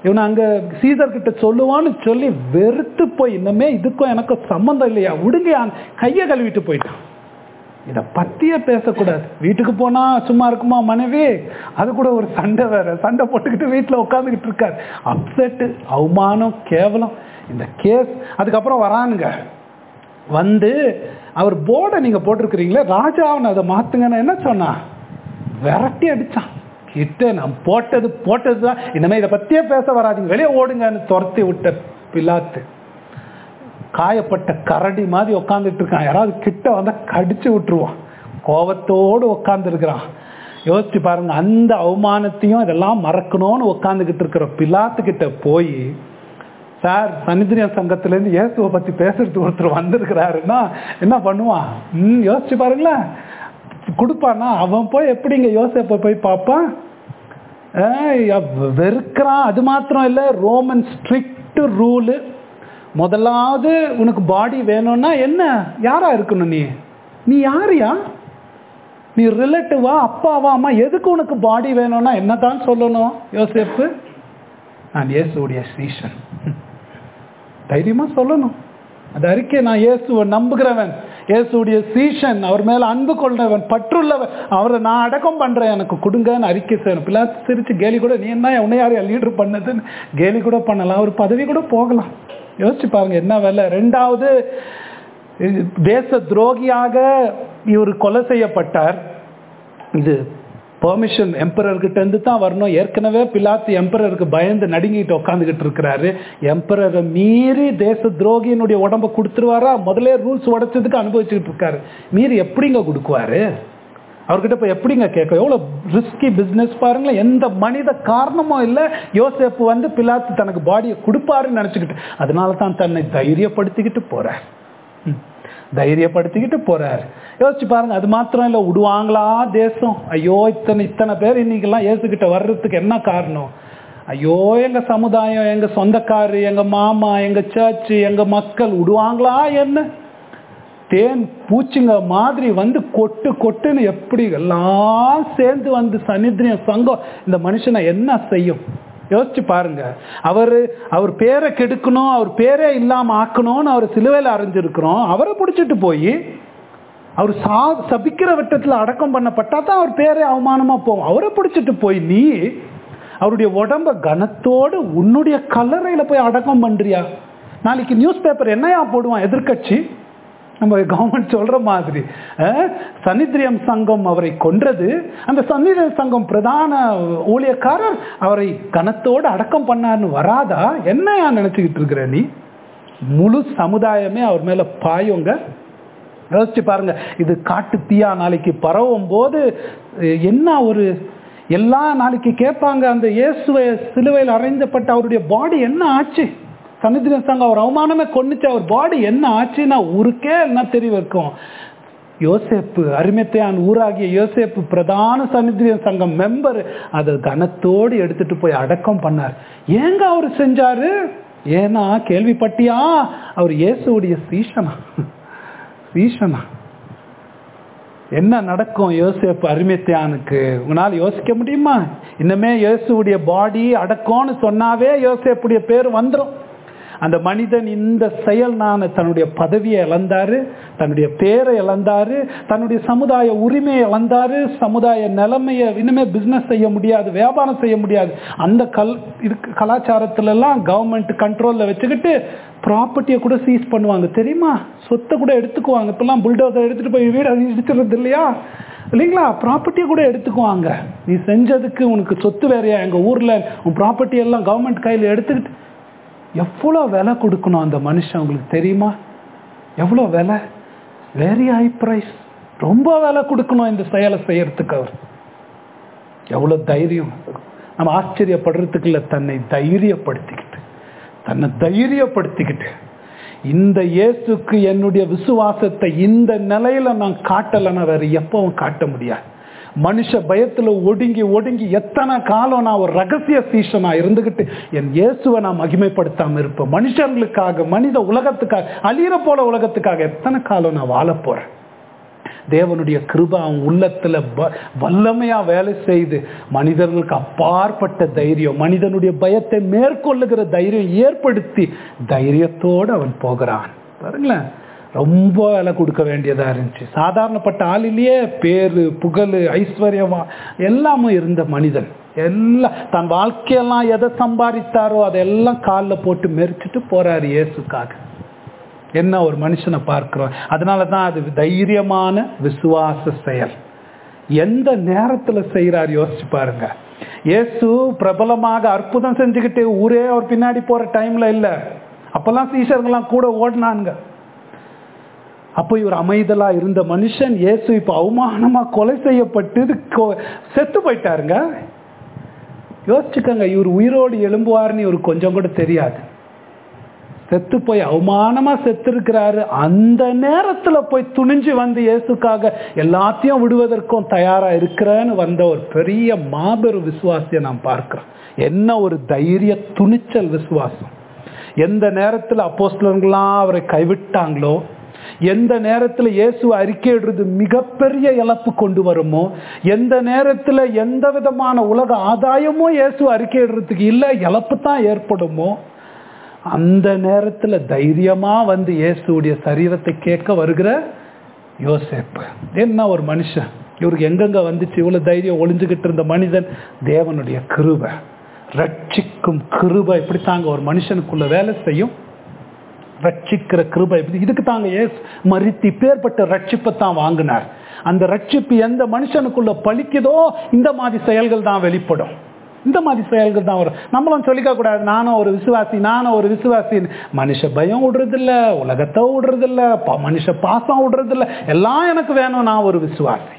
இவனை அங்க சீசர் கிட்ட சொல்லுவான்னு சொல்லி வெறுத்து போய் இன்னமே இதுக்கும் எனக்கும் சம்மந்தம் இல்லையா விடுங்க கையை கழுவிட்டு போயிட்டான் இதை பத்தியே பேசக்கூடாது வீட்டுக்கு போனா சும்மா இருக்குமா மனைவி அது கூட ஒரு சண்டை வேற சண்டை போட்டுக்கிட்டு வீட்டில் உட்காந்துக்கிட்டு இருக்காரு அப்செட்டு அவமானம் கேவலம் இந்த கேஸ் அதுக்கப்புறம் வரானுங்க வந்து அவர் போர்டை நீங்க போட்டிருக்கிறீங்களே ராஜாவன் அதை மாத்துங்கன்னு என்ன சொன்னா விரட்டி அடிச்சான் கிட்ட நான் போட்டது போட்டது தான் இனிமே இதை பத்தியே பேச வராதீங்க வெளியே ஓடுங்கன்னு துரத்தி விட்ட பிலாத்து காயப்பட்ட கரடி மாதிரி உட்காந்துட்டு இருக்கான் யாராவது கிட்ட வந்தா கடிச்சு விட்டுருவான் கோவத்தோடு உட்காந்துருக்கிறான் யோசிச்சு பாருங்க அந்த அவமானத்தையும் இதெல்லாம் மறக்கணும்னு உட்காந்துக்கிட்டு இருக்கிற பிலாத்து கிட்ட போய் சார் சனிதிரிய சங்கத்திலேருந்து இயேசுவை பத்தி பேசுறதுக்கு ஒருத்தர் வந்திருக்கிறாருன்னா என்ன பண்ணுவான் ம் யோசிச்சு பாருங்களேன் கொடுப்பானா அவன் போய் எப்படிங்க யோசிப்ப போய் பார்ப்பான் வெறுக்கிறான் அது மாத்திரம் இல்லை ரோமன் ஸ்ட்ரிக்ட் ரூலு முதலாவது உனக்கு பாடி வேணும்னா என்ன யாரா இருக்கணும் நீ நீ யாரியா நீ ரிலேட்டிவா அப்பாவா அம்மா எதுக்கு உனக்கு பாடி வேணும்னா என்னதான் சொல்லணும் யோசிப்பு நான் இயேசுடைய சீஷன் தைரியமா சொல்லணும் அது அறிக்கை நான் இயேசுவை நம்புகிறவன் இயேசுடைய சீஷன் அவர் மேல அன்பு கொள்றவன் பற்றுள்ளவன் அவரை நான் அடக்கம் பண்றேன் எனக்கு கொடுங்கன்னு அறிக்கை செய்யணும் பிள்ளை சிரிச்சு கேலி கூட நீ என்ன உன்னை யாரையா லீடர் பண்ணதுன்னு கேலி கூட பண்ணலாம் ஒரு பதவி கூட போகலாம் யோசிச்சு பாருங்க என்ன வேலை ரெண்டாவது தேச துரோகியாக இவர் கொலை செய்யப்பட்டார் இது பெர்மிஷன் எம்பரர்கிட்ட இருந்து தான் வரணும் ஏற்கனவே பிலாத்து எம்பரருக்கு பயந்து நடுங்கிட்டு உட்காந்துக்கிட்டு இருக்கிறாரு எம்பரரை மீறி தேச துரோகியினுடைய உடம்ப கொடுத்துருவாரா முதலே ரூல்ஸ் உடைச்சதுக்கு அனுபவிச்சுக்கிட்டு இருக்காரு மீறி எப்படிங்க கொடுக்குவாரு அவர்கிட்ட போய் எப்படிங்க கேட்க எவ்வளோ ரிஸ்கி பிஸ்னஸ் பாருங்களேன் எந்த மனித காரணமும் இல்லை யோசேப்பு வந்து பிலாத்து தனக்கு பாடியை கொடுப்பாருன்னு நினச்சிக்கிட்டு அதனால தான் தன்னை தைரியப்படுத்திக்கிட்டு போறார் தைரியப்படுத்திக்கிட்டு போறாரு யோசிச்சு பாருங்க அது மாத்திரம் இல்லை விடுவாங்களா தேசம் ஐயோ இத்தனை இத்தனை பேர் இன்னைக்கெல்லாம் ஏசுகிட்ட வர்றதுக்கு என்ன காரணம் ஐயோ எங்க சமுதாயம் எங்க சொந்தக்காரு எங்க மாமா எங்க சர்ச்சு எங்க மக்கள் விடுவாங்களா என்ன தேன் பூச்சிங்க மாதிரி வந்து கொட்டு கொட்டுன்னு எப்படி எல்லாம் சேர்ந்து வந்து சனித்திரியம் சங்கம் இந்த மனுஷனை என்ன செய்யும் யோசிச்சு பாருங்க அவர் அவர் பேரை கெடுக்கணும் அவர் பேரே இல்லாம ஆக்கணும்னு அவர் சிலுவையில் அரைஞ்சிருக்கிறோம் அவரை பிடிச்சிட்டு போய் அவர் சா சபிக்கிற வட்டத்தில் அடக்கம் பண்ணப்பட்டா தான் அவர் பேரே அவமானமா போகும் அவரை பிடிச்சிட்டு போய் நீ அவருடைய உடம்ப கனத்தோடு உன்னுடைய கல்லறையில போய் அடக்கம் பண்றியா நாளைக்கு நியூஸ் பேப்பர் என்னையா போடுவான் எதிர்கட்சி நம்ம கவர்மெண்ட் சொல்ற மாதிரி சனித்திரியம் சங்கம் அவரை கொன்றது அந்த சனித்திரியம் சங்கம் பிரதான ஊழியக்காரர் அவரை கனத்தோடு அடக்கம் பண்ணார்னு வராதா என்னையா நினைச்சுக்கிட்டு இருக்கிற நீ முழு சமுதாயமே அவர் மேல பாயுங்க யோசிச்சு பாருங்க இது காட்டு தீயா நாளைக்கு பரவும் போது என்ன ஒரு எல்லா நாளைக்கு கேட்பாங்க அந்த இயேசுவை சிலுவையில் அரைஞ்சப்பட்ட அவருடைய பாடி என்ன ஆச்சு சமுத்திர சங்கம் அவர் அவமானமே கொண்டுச்சு அவர் பாடி என்ன ஆச்சுன்னா ஊருக்கே என்ன தெரிய வைக்கும் யோசேப்பு அருமைத்தையான் ஊராகிய யோசேப்பு பிரதான சமுத்திரிய சங்கம் மெம்பர் அதை கனத்தோடு எடுத்துட்டு போய் அடக்கம் பண்ணார் ஏங்க அவர் செஞ்சாரு ஏன்னா கேள்விப்பட்டியா அவர் இயேசுடைய சீஷனா சீஷனா என்ன நடக்கும் யோசேப்பு அருமைத்தையானுக்கு உங்களால் யோசிக்க முடியுமா இன்னுமே இயேசுடைய பாடி அடக்கம்னு சொன்னாவே யோசேப்புடைய பேர் வந்துடும் அந்த மனிதன் இந்த செயல் நான் தன்னுடைய பதவியை இழந்தாரு தன்னுடைய பேரை இழந்தாரு தன்னுடைய சமுதாய உரிமையை இழந்தாரு சமுதாய நிலைமையை இனிமே பிஸ்னஸ் செய்ய முடியாது வியாபாரம் செய்ய முடியாது அந்த கல் இருக்கு கலாச்சாரத்துல எல்லாம் கவர்மெண்ட் கண்ட்ரோல்ல வச்சுக்கிட்டு ப்ராப்பர்ட்டியை கூட சீஸ் பண்ணுவாங்க தெரியுமா சொத்தை கூட எடுத்துக்குவாங்க இப்பெல்லாம் புல்டோசர் எடுத்துட்டு போய் வீடு இடிச்சிருது இல்லையா இல்லைங்களா ப்ராப்பர்ட்டியை கூட எடுத்துக்குவாங்க நீ செஞ்சதுக்கு உனக்கு சொத்து வேறையா எங்க ஊர்ல உன் ப்ராப்பர்ட்டி எல்லாம் கவர்மெண்ட் கையில் எடுத்துக்கிட்டு எவ்வளோ விலை கொடுக்கணும் அந்த மனுஷன் உங்களுக்கு தெரியுமா எவ்வளோ விலை வெரி ஹை ப்ரைஸ் ரொம்ப விலை கொடுக்கணும் இந்த செயலை செய்யறதுக்கு அவர் எவ்வளோ தைரியம் நம்ம ஆச்சரியப்படுறதுக்கு இல்லை தன்னை தைரியப்படுத்திக்கிட்டு தன்னை தைரியப்படுத்திக்கிட்டு இந்த இயேசுக்கு என்னுடைய விசுவாசத்தை இந்த நிலையில நான் காட்டலைன்னா வேற எப்பவும் காட்ட முடியாது மனுஷ பயத்துல ஒடுங்கி ஒடுங்கி எத்தனை காலம் நான் ஒரு ரகசிய சீஷனா இருந்துகிட்டு என் இயேசுவை நான் மகிமைப்படுத்தாம இருப்பேன் மனுஷங்களுக்காக மனித உலகத்துக்காக அழியிற போல உலகத்துக்காக எத்தனை காலம் நான் வாழ போறேன் தேவனுடைய கிருபை அவன் உள்ளத்துல வ- வல்லமையா வேலை செய்து மனிதர்களுக்கு அப்பாற்பட்ட தைரியம் மனிதனுடைய பயத்தை மேற்கொள்ளுகிற தைரியம் ஏற்படுத்தி தைரியத்தோடு அவன் போகிறான் பாருங்களேன் ரொம்ப விலை கொடுக்க வேண்டியதா இருந்துச்சு சாதாரணப்பட்ட ஆள் இல்லையே பேரு புகழ் ஐஸ்வர்யமா எல்லாமே இருந்த மனிதன் எல்லாம் தன் வாழ்க்கையெல்லாம் எதை சம்பாதித்தாரோ அதெல்லாம் காலில் போட்டு மெரிச்சிட்டு போறாரு இயேசுக்காக என்ன ஒரு மனுஷனை பார்க்கிறோம் அதனால தான் அது தைரியமான விசுவாச செயல் எந்த நேரத்துல செய்யறார் யோசிச்சு பாருங்க இயேசு பிரபலமாக அற்புதம் செஞ்சுக்கிட்டு ஊரே அவர் பின்னாடி போற டைம்ல இல்ல அப்பெல்லாம் சீஷர்கள்லாம் கூட ஓடினாங்க அப்போ இவர் அமைதலா இருந்த மனுஷன் இயேசு இப்ப அவமானமா கொலை செய்யப்பட்டு கொ- செத்து போயிட்டாருங்க யோசிச்சுக்கோங்க இவர் உயிரோடு எழும்புவார்னு இவருக்கு கொஞ்சம் கூட தெரியாது செத்து போய் அவமானமா செத்து இருக்கிறாரு அந்த நேரத்துல போய் துணிஞ்சு வந்து இயேசுக்காக எல்லாத்தையும் விடுவதற்கும் தயாரா இருக்கிறேன்னு வந்த ஒரு பெரிய மாபெரும் விசுவாசியை நாம் பார்க்கிறோம் என்ன ஒரு தைரிய துணிச்சல் விசுவாசம் எந்த நேரத்துல அப்போஸ்தலர்கள்லாம் அவரை கைவிட்டாங்களோ எந்த நேரத்துல இயேசுவை அறிக்கையிடுறது மிகப்பெரிய இழப்பு கொண்டு வருமோ எந்த நேரத்துல எந்த விதமான உலக ஆதாயமும் இயேசு அறிக்கையிடுறதுக்கு இல்லை இழப்பு தான் ஏற்படுமோ அந்த நேரத்துல தைரியமா வந்து இயேசுடைய சரீரத்தை கேட்க வருகிற யோசேப்பு என்ன ஒரு மனுஷன் இவருக்கு எங்கெங்க வந்துச்சு இவ்வளவு தைரியம் ஒளிஞ்சுகிட்டு இருந்த மனிதன் தேவனுடைய கிருபை ரட்சிக்கும் கிருபை இப்படி தாங்க ஒரு மனுஷனுக்குள்ள வேலை செய்யும் ரட்சிக்கிற கிருபை இதுக்கு தாங்க ஏசு மறித்து பேர்பட்ட ரட்சிப்பை தான் வாங்கினார் அந்த ரட்சிப்பு எந்த மனுஷனுக்குள்ள பலிக்குதோ இந்த மாதிரி செயல்கள் தான் வெளிப்படும் இந்த மாதிரி செயல்கள் தான் வரும் நம்மளும் சொல்லிக்க கூடாது நானும் ஒரு விசுவாசி நானும் ஒரு விசுவாசி மனுஷ பயம் விடுறதில்ல உலகத்தை விடுறதில்ல ப- மனுஷ பாசம் விடுறதில்ல எல்லாம் எனக்கு வேணும் நான் ஒரு விசுவாசி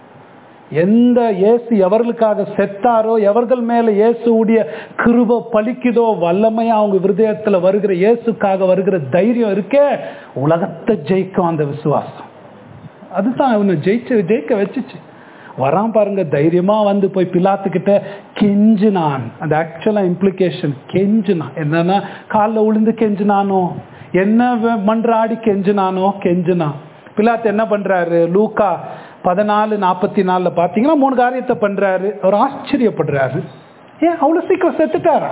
எந்த இயேசு எவர்களுக்காக செத்தாரோ எவர்கள் மேல இயேசுடைய கிருப பலிக்குதோ வல்லமையா அவங்க விருதயத்துல வருகிற இயேசுக்காக வருகிற தைரியம் இருக்கே உலகத்தை ஜெயிக்கும் அந்த விசுவாசம் அதுதான் அவனை ஜெயிச்சு ஜெயிக்க வச்சுச்சு வரான் பாருங்க தைரியமா வந்து போய் பிலாத்துக்கிட்ட கெஞ்சினான் அந்த ஆக்சுவலா இம்ப்ளிகேஷன் கெஞ்சினான் என்னன்னா காலில் விழுந்து கெஞ்சினானோ என்ன வ- மன்றாடி கெஞ்சினானோ கெஞ்சினான் பிலாத்து என்ன பண்றாரு லூக்கா பதினாலு நாற்பத்தி நாலுல பாத்தீங்கன்னா மூணு காரியத்தை பண்றாரு அவர் ஆச்சரியப்படுறாரு ஏன் அவ்வளவு சீக்கிரம் செத்துட்டாரா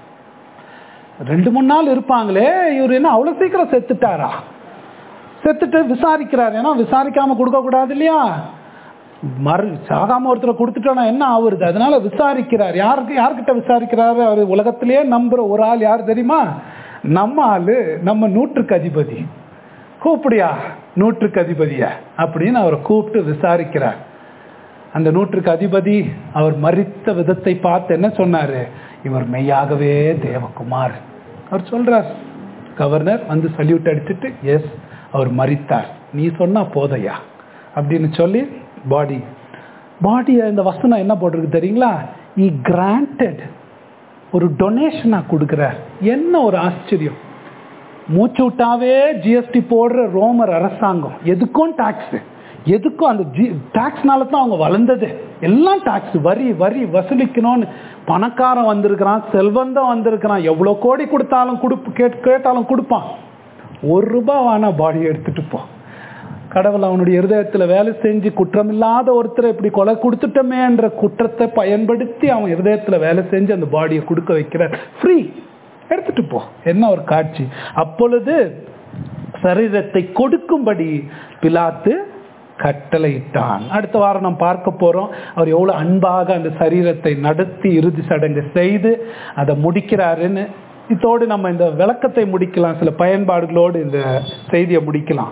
ரெண்டு மூணு நாள் இருப்பாங்களே இவர் என்ன அவ்வளவு சீக்கிரம் செத்துட்டாரா செத்துட்டு விசாரிக்கிறார் ஏன்னா விசாரிக்காம கொடுக்க கூடாது இல்லையா மறு சாகாம ஒருத்தரை கொடுத்துட்டோம்னா என்ன ஆகுறது அதனால விசாரிக்கிறார் யாருக்கு யார்கிட்ட விசாரிக்கிறாரு அவர் உலகத்திலேயே நம்புற ஒரு ஆள் யார் தெரியுமா நம்ம ஆளு நம்ம நூற்றுக்கு அதிபதி கூப்பிடியா நூற்றுக்கு அதிபதியா அப்படின்னு அவரை கூப்பிட்டு விசாரிக்கிறார் அந்த நூற்றுக்கு அதிபதி அவர் மறித்த விதத்தை பார்த்து என்ன சொன்னாரு இவர் மெய்யாகவே தேவகுமார் அவர் சொல்றார் கவர்னர் வந்து சல்யூட் அடிச்சுட்டு எஸ் அவர் மறித்தார் நீ சொன்னா போதையா அப்படின்னு சொல்லி பாடி பாடியை இந்த வசனம் என்ன போட்டிருக்கு தெரியுங்களா இ கிராண்டட் ஒரு டொனேஷனா கொடுக்குறார் என்ன ஒரு ஆச்சரியம் மூச்சு விட்டாவே ஜிஎஸ்டி போடுற ரோமர் அரசாங்கம் எதுக்கும் டாக்ஸ் எதுக்கும் அந்த ஜி டாக்ஸ்னால தான் அவங்க வளர்ந்தது எல்லாம் டாக்ஸ் வரி வரி வசூலிக்கணும்னு பணக்காரன் வந்திருக்கிறான் செல்வந்தம் வந்திருக்கிறான் எவ்வளோ கோடி கொடுத்தாலும் கொடுப்பு கேட் கேட்டாலும் கொடுப்பான் ஒரு ரூபாய் வேணா பாடி எடுத்துட்டு போ கடவுள் அவனுடைய இருதயத்தில் வேலை செஞ்சு குற்றமில்லாத ஒருத்தரை இப்படி கொலை கொடுத்துட்டோமே என்ற குற்றத்தை பயன்படுத்தி அவன் இருதயத்தில் வேலை செஞ்சு அந்த பாடியை கொடுக்க வைக்கிறார் ஃப்ரீ எடுத்துட்டு போ என்ன ஒரு காட்சி அப்பொழுது சரீரத்தை கொடுக்கும்படி பிலாத்து கட்டளையிட்டான் அடுத்த வாரம் நாம் பார்க்க போறோம் அவர் எவ்வளவு அன்பாக அந்த சரீரத்தை நடத்தி இறுதி சடங்கு செய்து அதை முடிக்கிறாருன்னு இதோடு நம்ம இந்த விளக்கத்தை முடிக்கலாம் சில பயன்பாடுகளோடு இந்த செய்தியை முடிக்கலாம்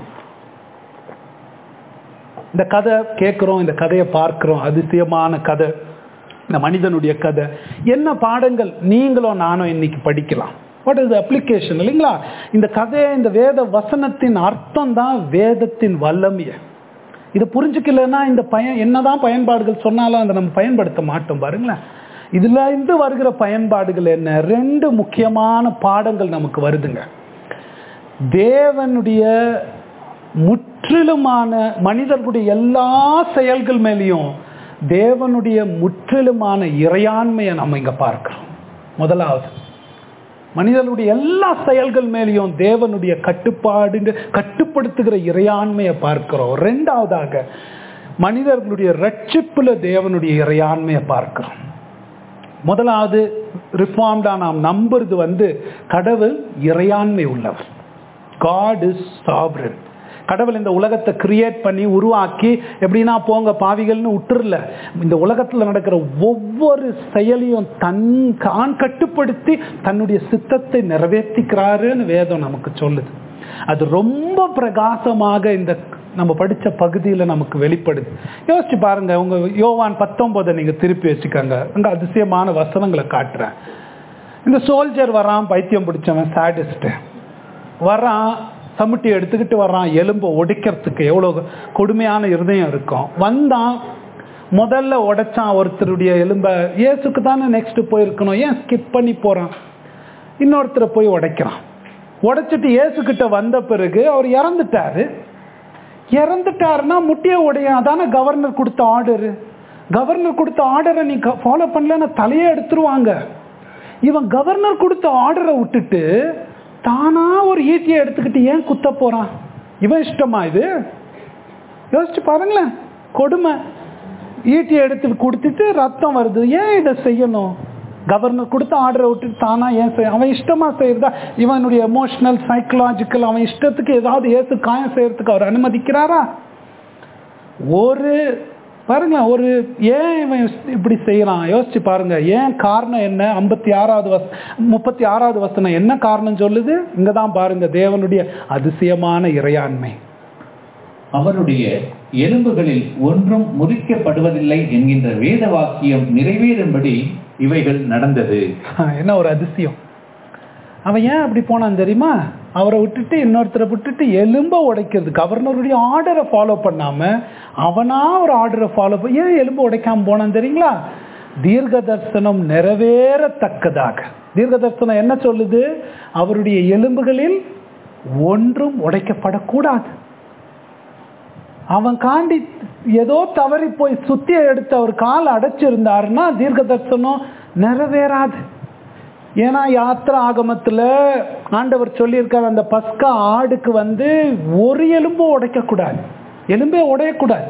இந்த கதை கேட்குறோம் இந்த கதையை பார்க்கிறோம் அதிசயமான கதை இந்த மனிதனுடைய கதை என்ன பாடங்கள் நீங்களும் நானும் இன்னைக்கு படிக்கலாம் வாட் இஸ் அப்ளிகேஷன் இல்லைங்களா இந்த கதையை இந்த வேத வசனத்தின் அர்த்தம் தான் வேதத்தின் வல்லமைய இதை புரிஞ்சுக்கலன்னா இந்த பயன் என்னதான் பயன்பாடுகள் சொன்னாலும் அதை நம்ம பயன்படுத்த மாட்டோம் பாருங்களேன் இதுல இருந்து வருகிற பயன்பாடுகள் என்ன ரெண்டு முக்கியமான பாடங்கள் நமக்கு வருதுங்க தேவனுடைய முற்றிலுமான மனிதர்களுடைய எல்லா செயல்கள் மேலேயும் தேவனுடைய முற்றிலுமான இறையாண்மையை நம்ம இங்க பார்க்கிறோம் முதலாவது மனிதனுடைய எல்லா செயல்கள் மேலேயும் தேவனுடைய கட்டுப்பாடு கட்டுப்படுத்துகிற இறையாண்மையை பார்க்கிறோம் ரெண்டாவதாக மனிதர்களுடைய ரட்சிப்புல தேவனுடைய இறையாண்மையை பார்க்கிறோம் முதலாவது ரிஃபார்ம்டா நாம் நம்புறது வந்து கடவுள் இறையாண்மை உள்ளவர் காட் இஸ் சாவரன் கடவுள் இந்த உலகத்தை கிரியேட் பண்ணி உருவாக்கி எப்படின்னா போங்க பாவிகள்னு விட்டுறல இந்த உலகத்தில் நடக்கிற ஒவ்வொரு செயலையும் தன் தான் கட்டுப்படுத்தி தன்னுடைய சித்தத்தை நிறைவேற்றிக்கிறாருன்னு வேதம் நமக்கு சொல்லுது அது ரொம்ப பிரகாசமாக இந்த நம்ம படித்த பகுதியில் நமக்கு வெளிப்படுது யோசிச்சு பாருங்க உங்க யோவான் பத்தொன்பதை நீங்க திருப்பி வச்சுக்கோங்க அங்க அதிசயமான வசனங்களை காட்டுறேன் இந்த சோல்ஜர் வரான் பைத்தியம் பிடிச்சவன் சாடிஸ்ட் வரான் சமுட்டி எடுத்துக்கிட்டு வர்றான் எலும்பை உடைக்கிறதுக்கு எவ்வளோ கொடுமையான இருதயம் இருக்கும் வந்தான் முதல்ல உடைச்சான் ஒருத்தருடைய எலும்பை இயேசுக்கு தானே நெக்ஸ்ட் போயிருக்கணும் ஏன் ஸ்கிப் பண்ணி போறான் இன்னொருத்தரை போய் உடைக்கிறான் உடைச்சிட்டு இயேசுக்கிட்ட வந்த பிறகு அவர் இறந்துட்டாரு இறந்துட்டாருன்னா முட்டிய உடைய அதானே கவர்னர் கொடுத்த ஆர்டரு கவர்னர் கொடுத்த ஆர்டரை நீ ஃபாலோ பண்ணலன்னா தலையே எடுத்துருவாங்க இவன் கவர்னர் கொடுத்த ஆர்டரை விட்டுட்டு தானா ஒரு ஈட்டியை எடுத்துக்கிட்டு ஏன் குத்த போறான் இவன் இஷ்டமா இது யோசிச்சு பாருங்களேன் கொடுமை ஈட்டியை எடுத்துட்டு கொடுத்துட்டு ரத்தம் வருது ஏன் இதை செய்யணும் கவர்னர் கொடுத்த ஆர்டரை விட்டுட்டு தானா ஏன் செய்ய அவன் இஷ்டமா செய்யறதா இவனுடைய எமோஷனல் சைக்கலாஜிக்கல் அவன் இஷ்டத்துக்கு ஏதாவது ஏசு காயம் செய்யறதுக்கு அவர் அனுமதிக்கிறாரா ஒரு பாருங்களேன் ஒரு ஏன் இவன் இப்படி செய்யறான் யோசிச்சு பாருங்க ஏன் காரணம் என்ன ஐம்பத்தி ஆறாவது வச முப்பத்தி ஆறாவது வசனம் என்ன காரணம் சொல்லுது இங்கதான் பாருங்க தேவனுடைய அதிசயமான இறையாண்மை அவருடைய எலும்புகளில் ஒன்றும் முறிக்கப்படுவதில்லை என்கின்ற வேத வாக்கியம் நிறைவேறும்படி இவைகள் நடந்தது என்ன ஒரு அதிசயம் அவன் ஏன் அப்படி போனான் தெரியுமா அவரை விட்டுட்டு இன்னொருத்தரை விட்டுட்டு எலும்ப உடைக்கிறது கவர்னருடைய ஆர்டரை ஃபாலோ பண்ணாம அவனா ஒரு ஆர்டரை ஃபாலோ பண்ண ஏன் எலும்பு உடைக்காம போனான் தெரியுங்களா தீர்க்க தரிசனம் நிறைவேறத்தக்கதாக தீர்க்க தரிசனம் என்ன சொல்லுது அவருடைய எலும்புகளில் ஒன்றும் உடைக்கப்படக்கூடாது அவன் காண்டி ஏதோ தவறி போய் சுத்திய எடுத்து அவர் கால் அடைச்சிருந்தாருன்னா தீர்க்க தரிசனம் நிறைவேறாது ஏன்னா யாத்திரா ஆகமத்தில் ஆண்டவர் சொல்லியிருக்கார் அந்த பஸ்கா ஆடுக்கு வந்து ஒரு எலும்பும் உடைக்கக்கூடாது எலும்பே உடையக்கூடாது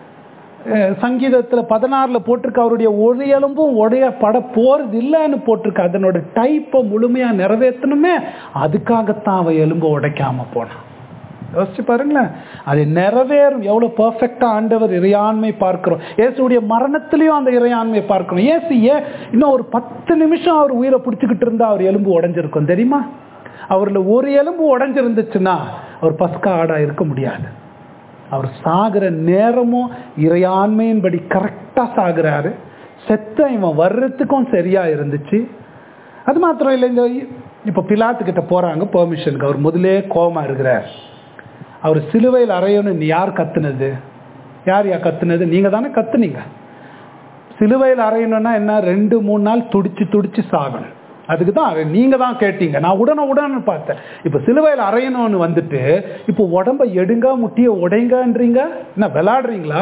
சங்கீதத்தில் பதினாறில் போட்டிருக்க அவருடைய ஒரு எலும்பும் உடையப்பட போகிறது இல்லைன்னு போட்டிருக்க அதனோட டைப்பை முழுமையாக நிறைவேற்றணுமே அதுக்காகத்தான் அவன் எலும்பை உடைக்காம போனான் யோசிச்சு பாருங்களேன் அது நிறைவேறும் எவ்வளோ பர்ஃபெக்டாக ஆண்டவர் இறையாண்மை பார்க்கிறோம் இயேசுடைய மரணத்திலையும் அந்த இறையாண்மை பார்க்கிறோம் ஏசு ஏன் இன்னும் ஒரு பத்து நிமிஷம் அவர் உயிரை பிடிச்சிக்கிட்டு இருந்தா அவர் எலும்பு உடஞ்சிருக்கும் தெரியுமா அவரில் ஒரு எலும்பு உடஞ்சிருந்துச்சுன்னா அவர் பஸ்கா ஆடா இருக்க முடியாது அவர் சாகிற நேரமும் இறையாண்மையின்படி கரெக்டாக சாகுறாரு செத்த இவன் வர்றதுக்கும் சரியா இருந்துச்சு அது மாத்திரம் இல்லை இந்த இப்போ பிலாத்துக்கிட்ட போகிறாங்க பெர்மிஷனுக்கு அவர் முதலே கோமா இருக்கிறார் அவர் சிலுவையில் அறையணும் நீ யார் கத்துனது யார் யார் கத்துனது நீங்கள் தானே கத்துனீங்க சிலுவையில் அறையணும்னா என்ன ரெண்டு மூணு நாள் துடிச்சு துடிச்சு சாகணும் அதுக்கு தான் நீங்கள் தான் கேட்டீங்க நான் உடனே உடனே பார்த்தேன் இப்போ சிலுவையில் அறையணும்னு வந்துட்டு இப்போ உடம்ப எடுங்க முட்டிய உடைங்கன்றீங்க என்ன விளாடுறீங்களா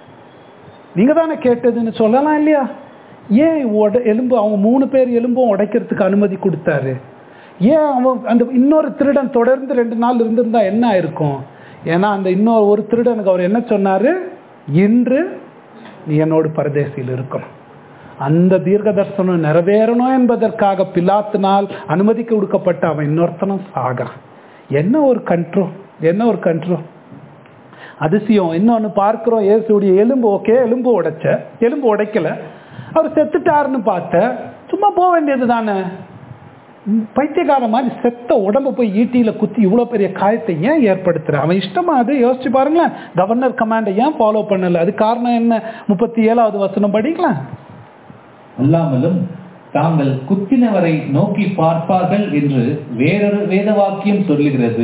நீங்கள் தானே கேட்டதுன்னு சொல்லலாம் இல்லையா ஏன் உட எலும்பு அவங்க மூணு பேர் எலும்பும் உடைக்கிறதுக்கு அனுமதி கொடுத்தாரு ஏன் அவன் அந்த இன்னொரு திருடன் தொடர்ந்து ரெண்டு நாள் இருந்திருந்தா என்ன ஆயிருக்கும் ஏன்னா அந்த இன்னொரு ஒரு திருடனுக்கு அவர் என்ன சொன்னாரு இன்று நீ என்னோடு பரதேசியில் இருக்கணும் அந்த தீர்க்க தரிசனம் நிறைவேறணும் என்பதற்காக பிலாத்தினால் அனுமதிக்கு கொடுக்கப்பட்ட அவன் இன்னொருத்தனும் சாகிறான் என்ன ஒரு கண்ட்ரோல் என்ன ஒரு கண்ட்ரோல் அதிசயம் இன்னொன்று பார்க்கிறோம் இயேசுடைய எலும்பு ஓகே எலும்பு உடைச்ச எலும்பு உடைக்கல அவர் செத்துட்டாருன்னு பார்த்த சும்மா போக வேண்டியது தானே பைத்தியக்கார மாதிரி செத்த உடம்ப போய் ஈட்டியில குத்தி இவ்வளோ பெரிய காயத்தை ஏன் ஏற்படுத்துற அவன் இஷ்டமா அது யோசிச்சு பாருங்களேன் கவர்னர் கமாண்டை ஏன் ஃபாலோ பண்ணல அது காரணம் என்ன முப்பத்தி ஏழாவது வசனம் படிக்கலாம் அல்லாமலும் தாங்கள் குத்தினவரை நோக்கி பார்ப்பார்கள் என்று வேறொரு வேத வாக்கியம் சொல்லுகிறது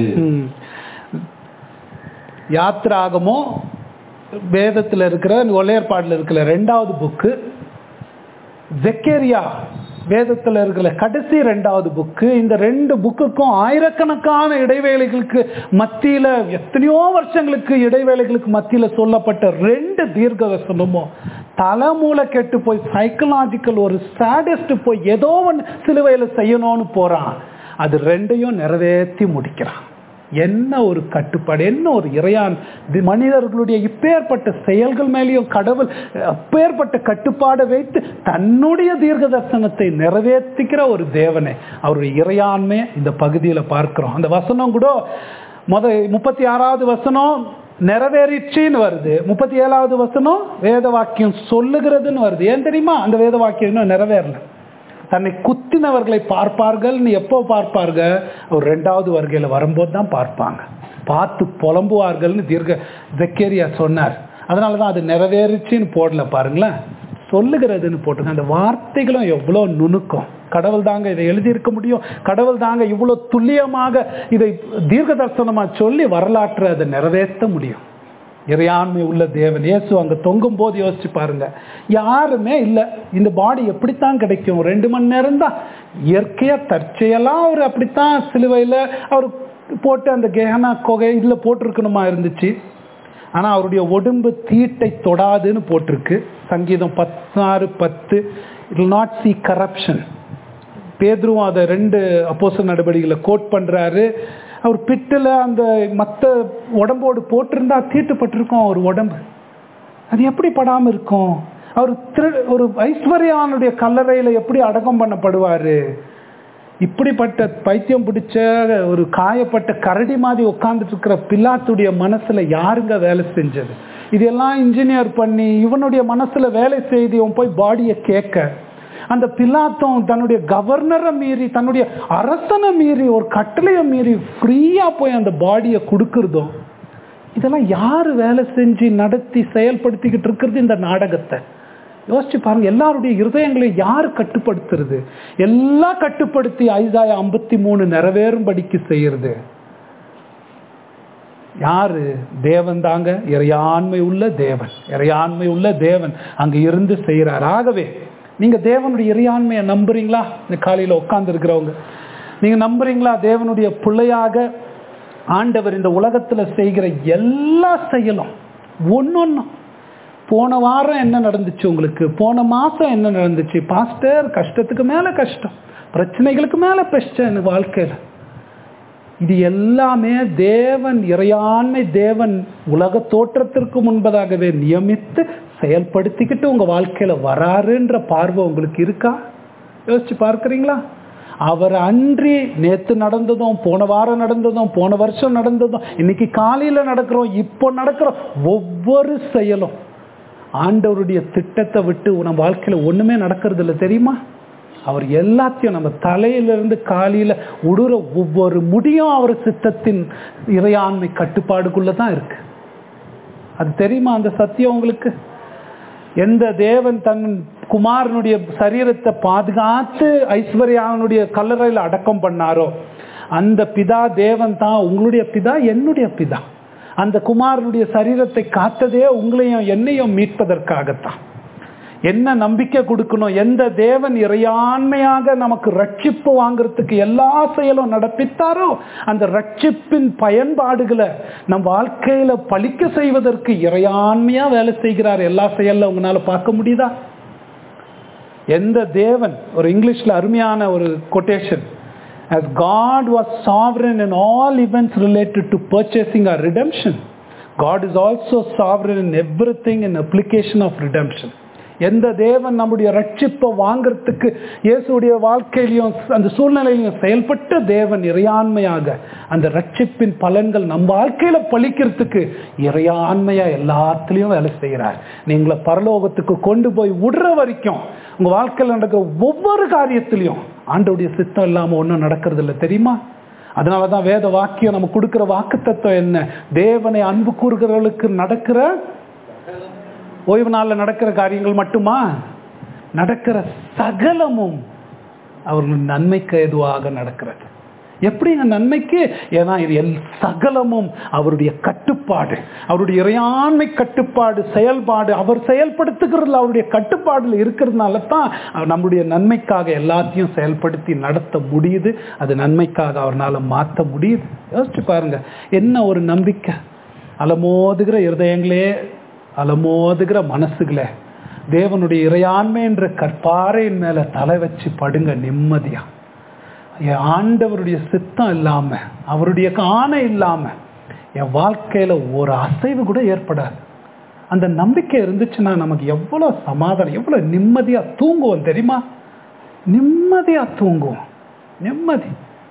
யாத்திராகமோ வேதத்தில் இருக்கிற ஒலையற்பாட்டில் இருக்கிற ரெண்டாவது புக்கு ஜெக்கேரியா வேதத்தில் இருக்கிற கடைசி ரெண்டாவது புக்கு இந்த ரெண்டு புக்குக்கும் ஆயிரக்கணக்கான இடைவேளைகளுக்கு மத்தியில் எத்தனையோ வருஷங்களுக்கு இடைவேளைகளுக்கு மத்தியில் சொல்லப்பட்ட ரெண்டு தீர்க்க வசனமும் தலைமூல கெட்டு போய் சைக்கலாஜிக்கல் ஒரு சாடஸ்ட் போய் ஏதோ ஒன்று சிலுவையில் செய்யணும்னு போகிறான் அது ரெண்டையும் நிறைவேற்றி முடிக்கிறான் என்ன ஒரு கட்டுப்பாடு என்ன ஒரு இறையான் இது மனிதர்களுடைய இப்பேற்பட்ட செயல்கள் மேலேயும் கடவுள் அப்பேற்பட்ட கட்டுப்பாடை வைத்து தன்னுடைய தீர்க்க தரிசனத்தை நிறைவேற்றிக்கிற ஒரு தேவனை அவருடைய இறையாண்மை இந்த பகுதியில் பார்க்கிறோம் அந்த வசனம் கூட முத முப்பத்தி ஆறாவது வசனம் நிறைவேறிச்சின்னு வருது முப்பத்தி ஏழாவது வசனம் வேத வாக்கியம் சொல்லுகிறதுன்னு வருது ஏன் தெரியுமா அந்த வேத வாக்கியம் இன்னும் நிறைவேறல தன்னை குத்தினவர்களை பார்ப்பார்கள்னு எப்போ பார்ப்பார்க அவர் ரெண்டாவது வருகையில் வரும்போது தான் பார்ப்பாங்க பார்த்து புலம்புவார்கள்னு தீர்க்க ஜக்கேரியா சொன்னார் அதனால தான் அது நிறைவேறிச்சின்னு போடல பாருங்களேன் சொல்லுகிறதுன்னு போட்டுங்க அந்த வார்த்தைகளும் எவ்வளோ நுணுக்கம் கடவுள் தாங்க இதை எழுதியிருக்க முடியும் கடவுள் தாங்க இவ்வளோ துல்லியமாக இதை தீர்க்க தரிசனமாக சொல்லி வரலாற்றை அதை நிறைவேற்ற முடியும் இறையாண்மை உள்ள தேவன் இயேசு அங்கே தொங்கும் போது யோசிச்சு பாருங்க யாருமே இல்லை இந்த பாடி எப்படித்தான் கிடைக்கும் ரெண்டு மணி நேரம் தான் இயற்கையாக தற்செயலாம் அவர் அப்படித்தான் சிலுவையில் அவர் போட்டு அந்த கெஹனா கொகை இதில் போட்டிருக்கணுமா இருந்துச்சு ஆனால் அவருடைய உடம்பு தீட்டை தொடாதுன்னு போட்டிருக்கு சங்கீதம் பதினாறு பத்து இட் நாட் சி கரப்ஷன் பேதுருவும் அதை ரெண்டு அப்போச நடவடிக்கைகளை கோட் பண்ணுறாரு அவர் பிட்டில் அந்த மற்ற உடம்போடு போட்டிருந்தா தீட்டுப்பட்டிருக்கும் அவர் உடம்பு அது எப்படி படாமல் இருக்கும் அவர் திரு ஒரு ஐஸ்வர்யானுடைய கல்லறையில் எப்படி அடக்கம் பண்ணப்படுவார் இப்படிப்பட்ட பைத்தியம் பிடிச்ச ஒரு காயப்பட்ட கரடி மாதிரி உட்காந்துட்டு இருக்கிற பில்லாத்துடைய மனசில் யாருங்க வேலை செஞ்சது இதெல்லாம் இன்ஜினியர் பண்ணி இவனுடைய மனசில் வேலை செய்து இவன் போய் பாடியை கேட்க அந்த பிலாத்தம் தன்னுடைய கவர்னரை மீறி தன்னுடைய அரசனை மீறி ஒரு கட்டளையை மீறி ஃப்ரீயாக போய் அந்த பாடியை கொடுக்கறதும் இதெல்லாம் யார் வேலை செஞ்சு நடத்தி செயல்படுத்திக்கிட்டு இருக்கிறது இந்த நாடகத்தை யோசிச்சு பாருங்க எல்லாருடைய இருதயங்களை யார் கட்டுப்படுத்துறது எல்லாம் கட்டுப்படுத்தி ஐசாய ஐம்பத்தி மூணு நிறைவேறும்படிக்கு செய்யறது யாரு தேவன் தாங்க இறையாண்மை உள்ள தேவன் இறையாண்மை உள்ள தேவன் அங்க இருந்து செய்கிறார் ஆகவே நீங்க தேவனுடைய இறையாண்மையை நம்புறீங்களா இந்த காலையில் உட்கார்ந்து இருக்கிறவங்க நீங்க நம்புறீங்களா தேவனுடைய பிள்ளையாக ஆண்டவர் இந்த உலகத்துல செய்கிற எல்லா செயலும் ஒன்னொன்னும் போன வாரம் என்ன நடந்துச்சு உங்களுக்கு போன மாசம் என்ன நடந்துச்சு பாஸ்டர் கஷ்டத்துக்கு மேல கஷ்டம் பிரச்சனைகளுக்கு மேல பிரச்சனை வாழ்க்கையில் இது எல்லாமே தேவன் இறையாண்மை தேவன் உலக தோற்றத்திற்கு முன்பதாகவே நியமித்து செயல்படுத்திக்கிட்டு உங்க வாழ்க்கையில வராருன்ற பார்வை உங்களுக்கு இருக்கா யோசிச்சு பார்க்குறீங்களா அவர் அன்றி நேத்து நடந்ததும் போன வாரம் நடந்ததும் போன வருஷம் நடந்ததும் இன்னைக்கு காலையில நடக்கிறோம் இப்போ நடக்கிறோம் ஒவ்வொரு செயலும் ஆண்டவருடைய திட்டத்தை விட்டு நம்ம வாழ்க்கையில ஒண்ணுமே நடக்கிறது இல்லை தெரியுமா அவர் எல்லாத்தையும் நம்ம தலையிலிருந்து காலையில உடுற ஒவ்வொரு முடியும் அவர் சித்தத்தின் இறையாண்மை கட்டுப்பாடுக்குள்ள தான் இருக்கு அது தெரியுமா அந்த சத்தியம் உங்களுக்கு எந்த தேவன் தன் குமாரனுடைய சரீரத்தை பாதுகாத்து ஐஸ்வர்யானுடைய கல்லறையில் அடக்கம் பண்ணாரோ அந்த பிதா தேவன் தான் உங்களுடைய பிதா என்னுடைய பிதா அந்த குமாரனுடைய சரீரத்தை காத்ததே உங்களையும் என்னையும் மீட்பதற்காகத்தான் என்ன நம்பிக்கை கொடுக்கணும் எந்த தேவன் இறையாண்மையாக நமக்கு ரட்சிப்பு வாங்குறதுக்கு எல்லா செயலும் நடப்பித்தாரோ அந்த ரட்சிப்பின் பயன்பாடுகளை நம் வாழ்க்கையில பழிக்க செய்வதற்கு இறையாண்மையா வேலை செய்கிறார் எல்லா செயல்ல உங்களால பார்க்க முடியுதா எந்த தேவன் ஒரு இங்கிலீஷ்ல அருமையான ஒரு quotation as God was sovereign in all events related to purchasing our redemption, God is also sovereign in everything in application of redemption. எந்த தேவன் நம்முடைய ரட்சிப்பை வாங்கிறதுக்கு இயேசுடைய வாழ்க்கையிலையும் அந்த சூழ்நிலையிலையும் செயல்பட்ட தேவன் இறையாண்மையாக அந்த ரட்சிப்பின் பலன்கள் நம்ம வாழ்க்கையில பழிக்கிறதுக்கு இறையாண்மையா எல்லாத்துலேயும் வேலை செய்கிறார் நீங்களை பரலோகத்துக்கு கொண்டு போய் விடுற வரைக்கும் உங்க வாழ்க்கையில் நடக்கிற ஒவ்வொரு காரியத்திலையும் ஆண்டோடைய சித்தம் இல்லாம ஒன்றும் நடக்கிறது இல்லை தெரியுமா அதனால தான் வேத வாக்கியம் நம்ம கொடுக்குற வாக்கு தத்துவம் என்ன தேவனை அன்பு கூறுகிறவர்களுக்கு நடக்கிற ஓய்வு நாளில் நடக்கிற காரியங்கள் மட்டுமா நடக்கிற சகலமும் அவர்கள் நன்மைக்கு எதுவாக நடக்கிறது எப்படிங்க நன்மைக்கு ஏன்னா இது எல் சகலமும் அவருடைய கட்டுப்பாடு அவருடைய இறையாண்மை கட்டுப்பாடு செயல்பாடு அவர் செயல்படுத்துகிறதுல அவருடைய கட்டுப்பாடுல இருக்கிறதுனால தான் அவர் நம்முடைய நன்மைக்காக எல்லாத்தையும் செயல்படுத்தி நடத்த முடியுது அது நன்மைக்காக அவர்னால மாற்ற முடியுது யோசிச்சு பாருங்க என்ன ஒரு நம்பிக்கை அலமோதுகிற இருதயங்களே அலமோதுகிற மனசுகளே தேவனுடைய இறையாண்மை என்ற கற்பாறையின் மேல தலை வச்சு படுங்க நிம்மதியா என் ஆண்டவருடைய சித்தம் இல்லாம அவருடைய ஆணை இல்லாம என் வாழ்க்கையில ஒரு அசைவு கூட ஏற்படாது அந்த நம்பிக்கை இருந்துச்சுன்னா நமக்கு எவ்வளவு சமாதானம் எவ்வளவு நிம்மதியா தூங்குவோம் தெரியுமா நிம்மதியா தூங்குவோம் நிம்மதி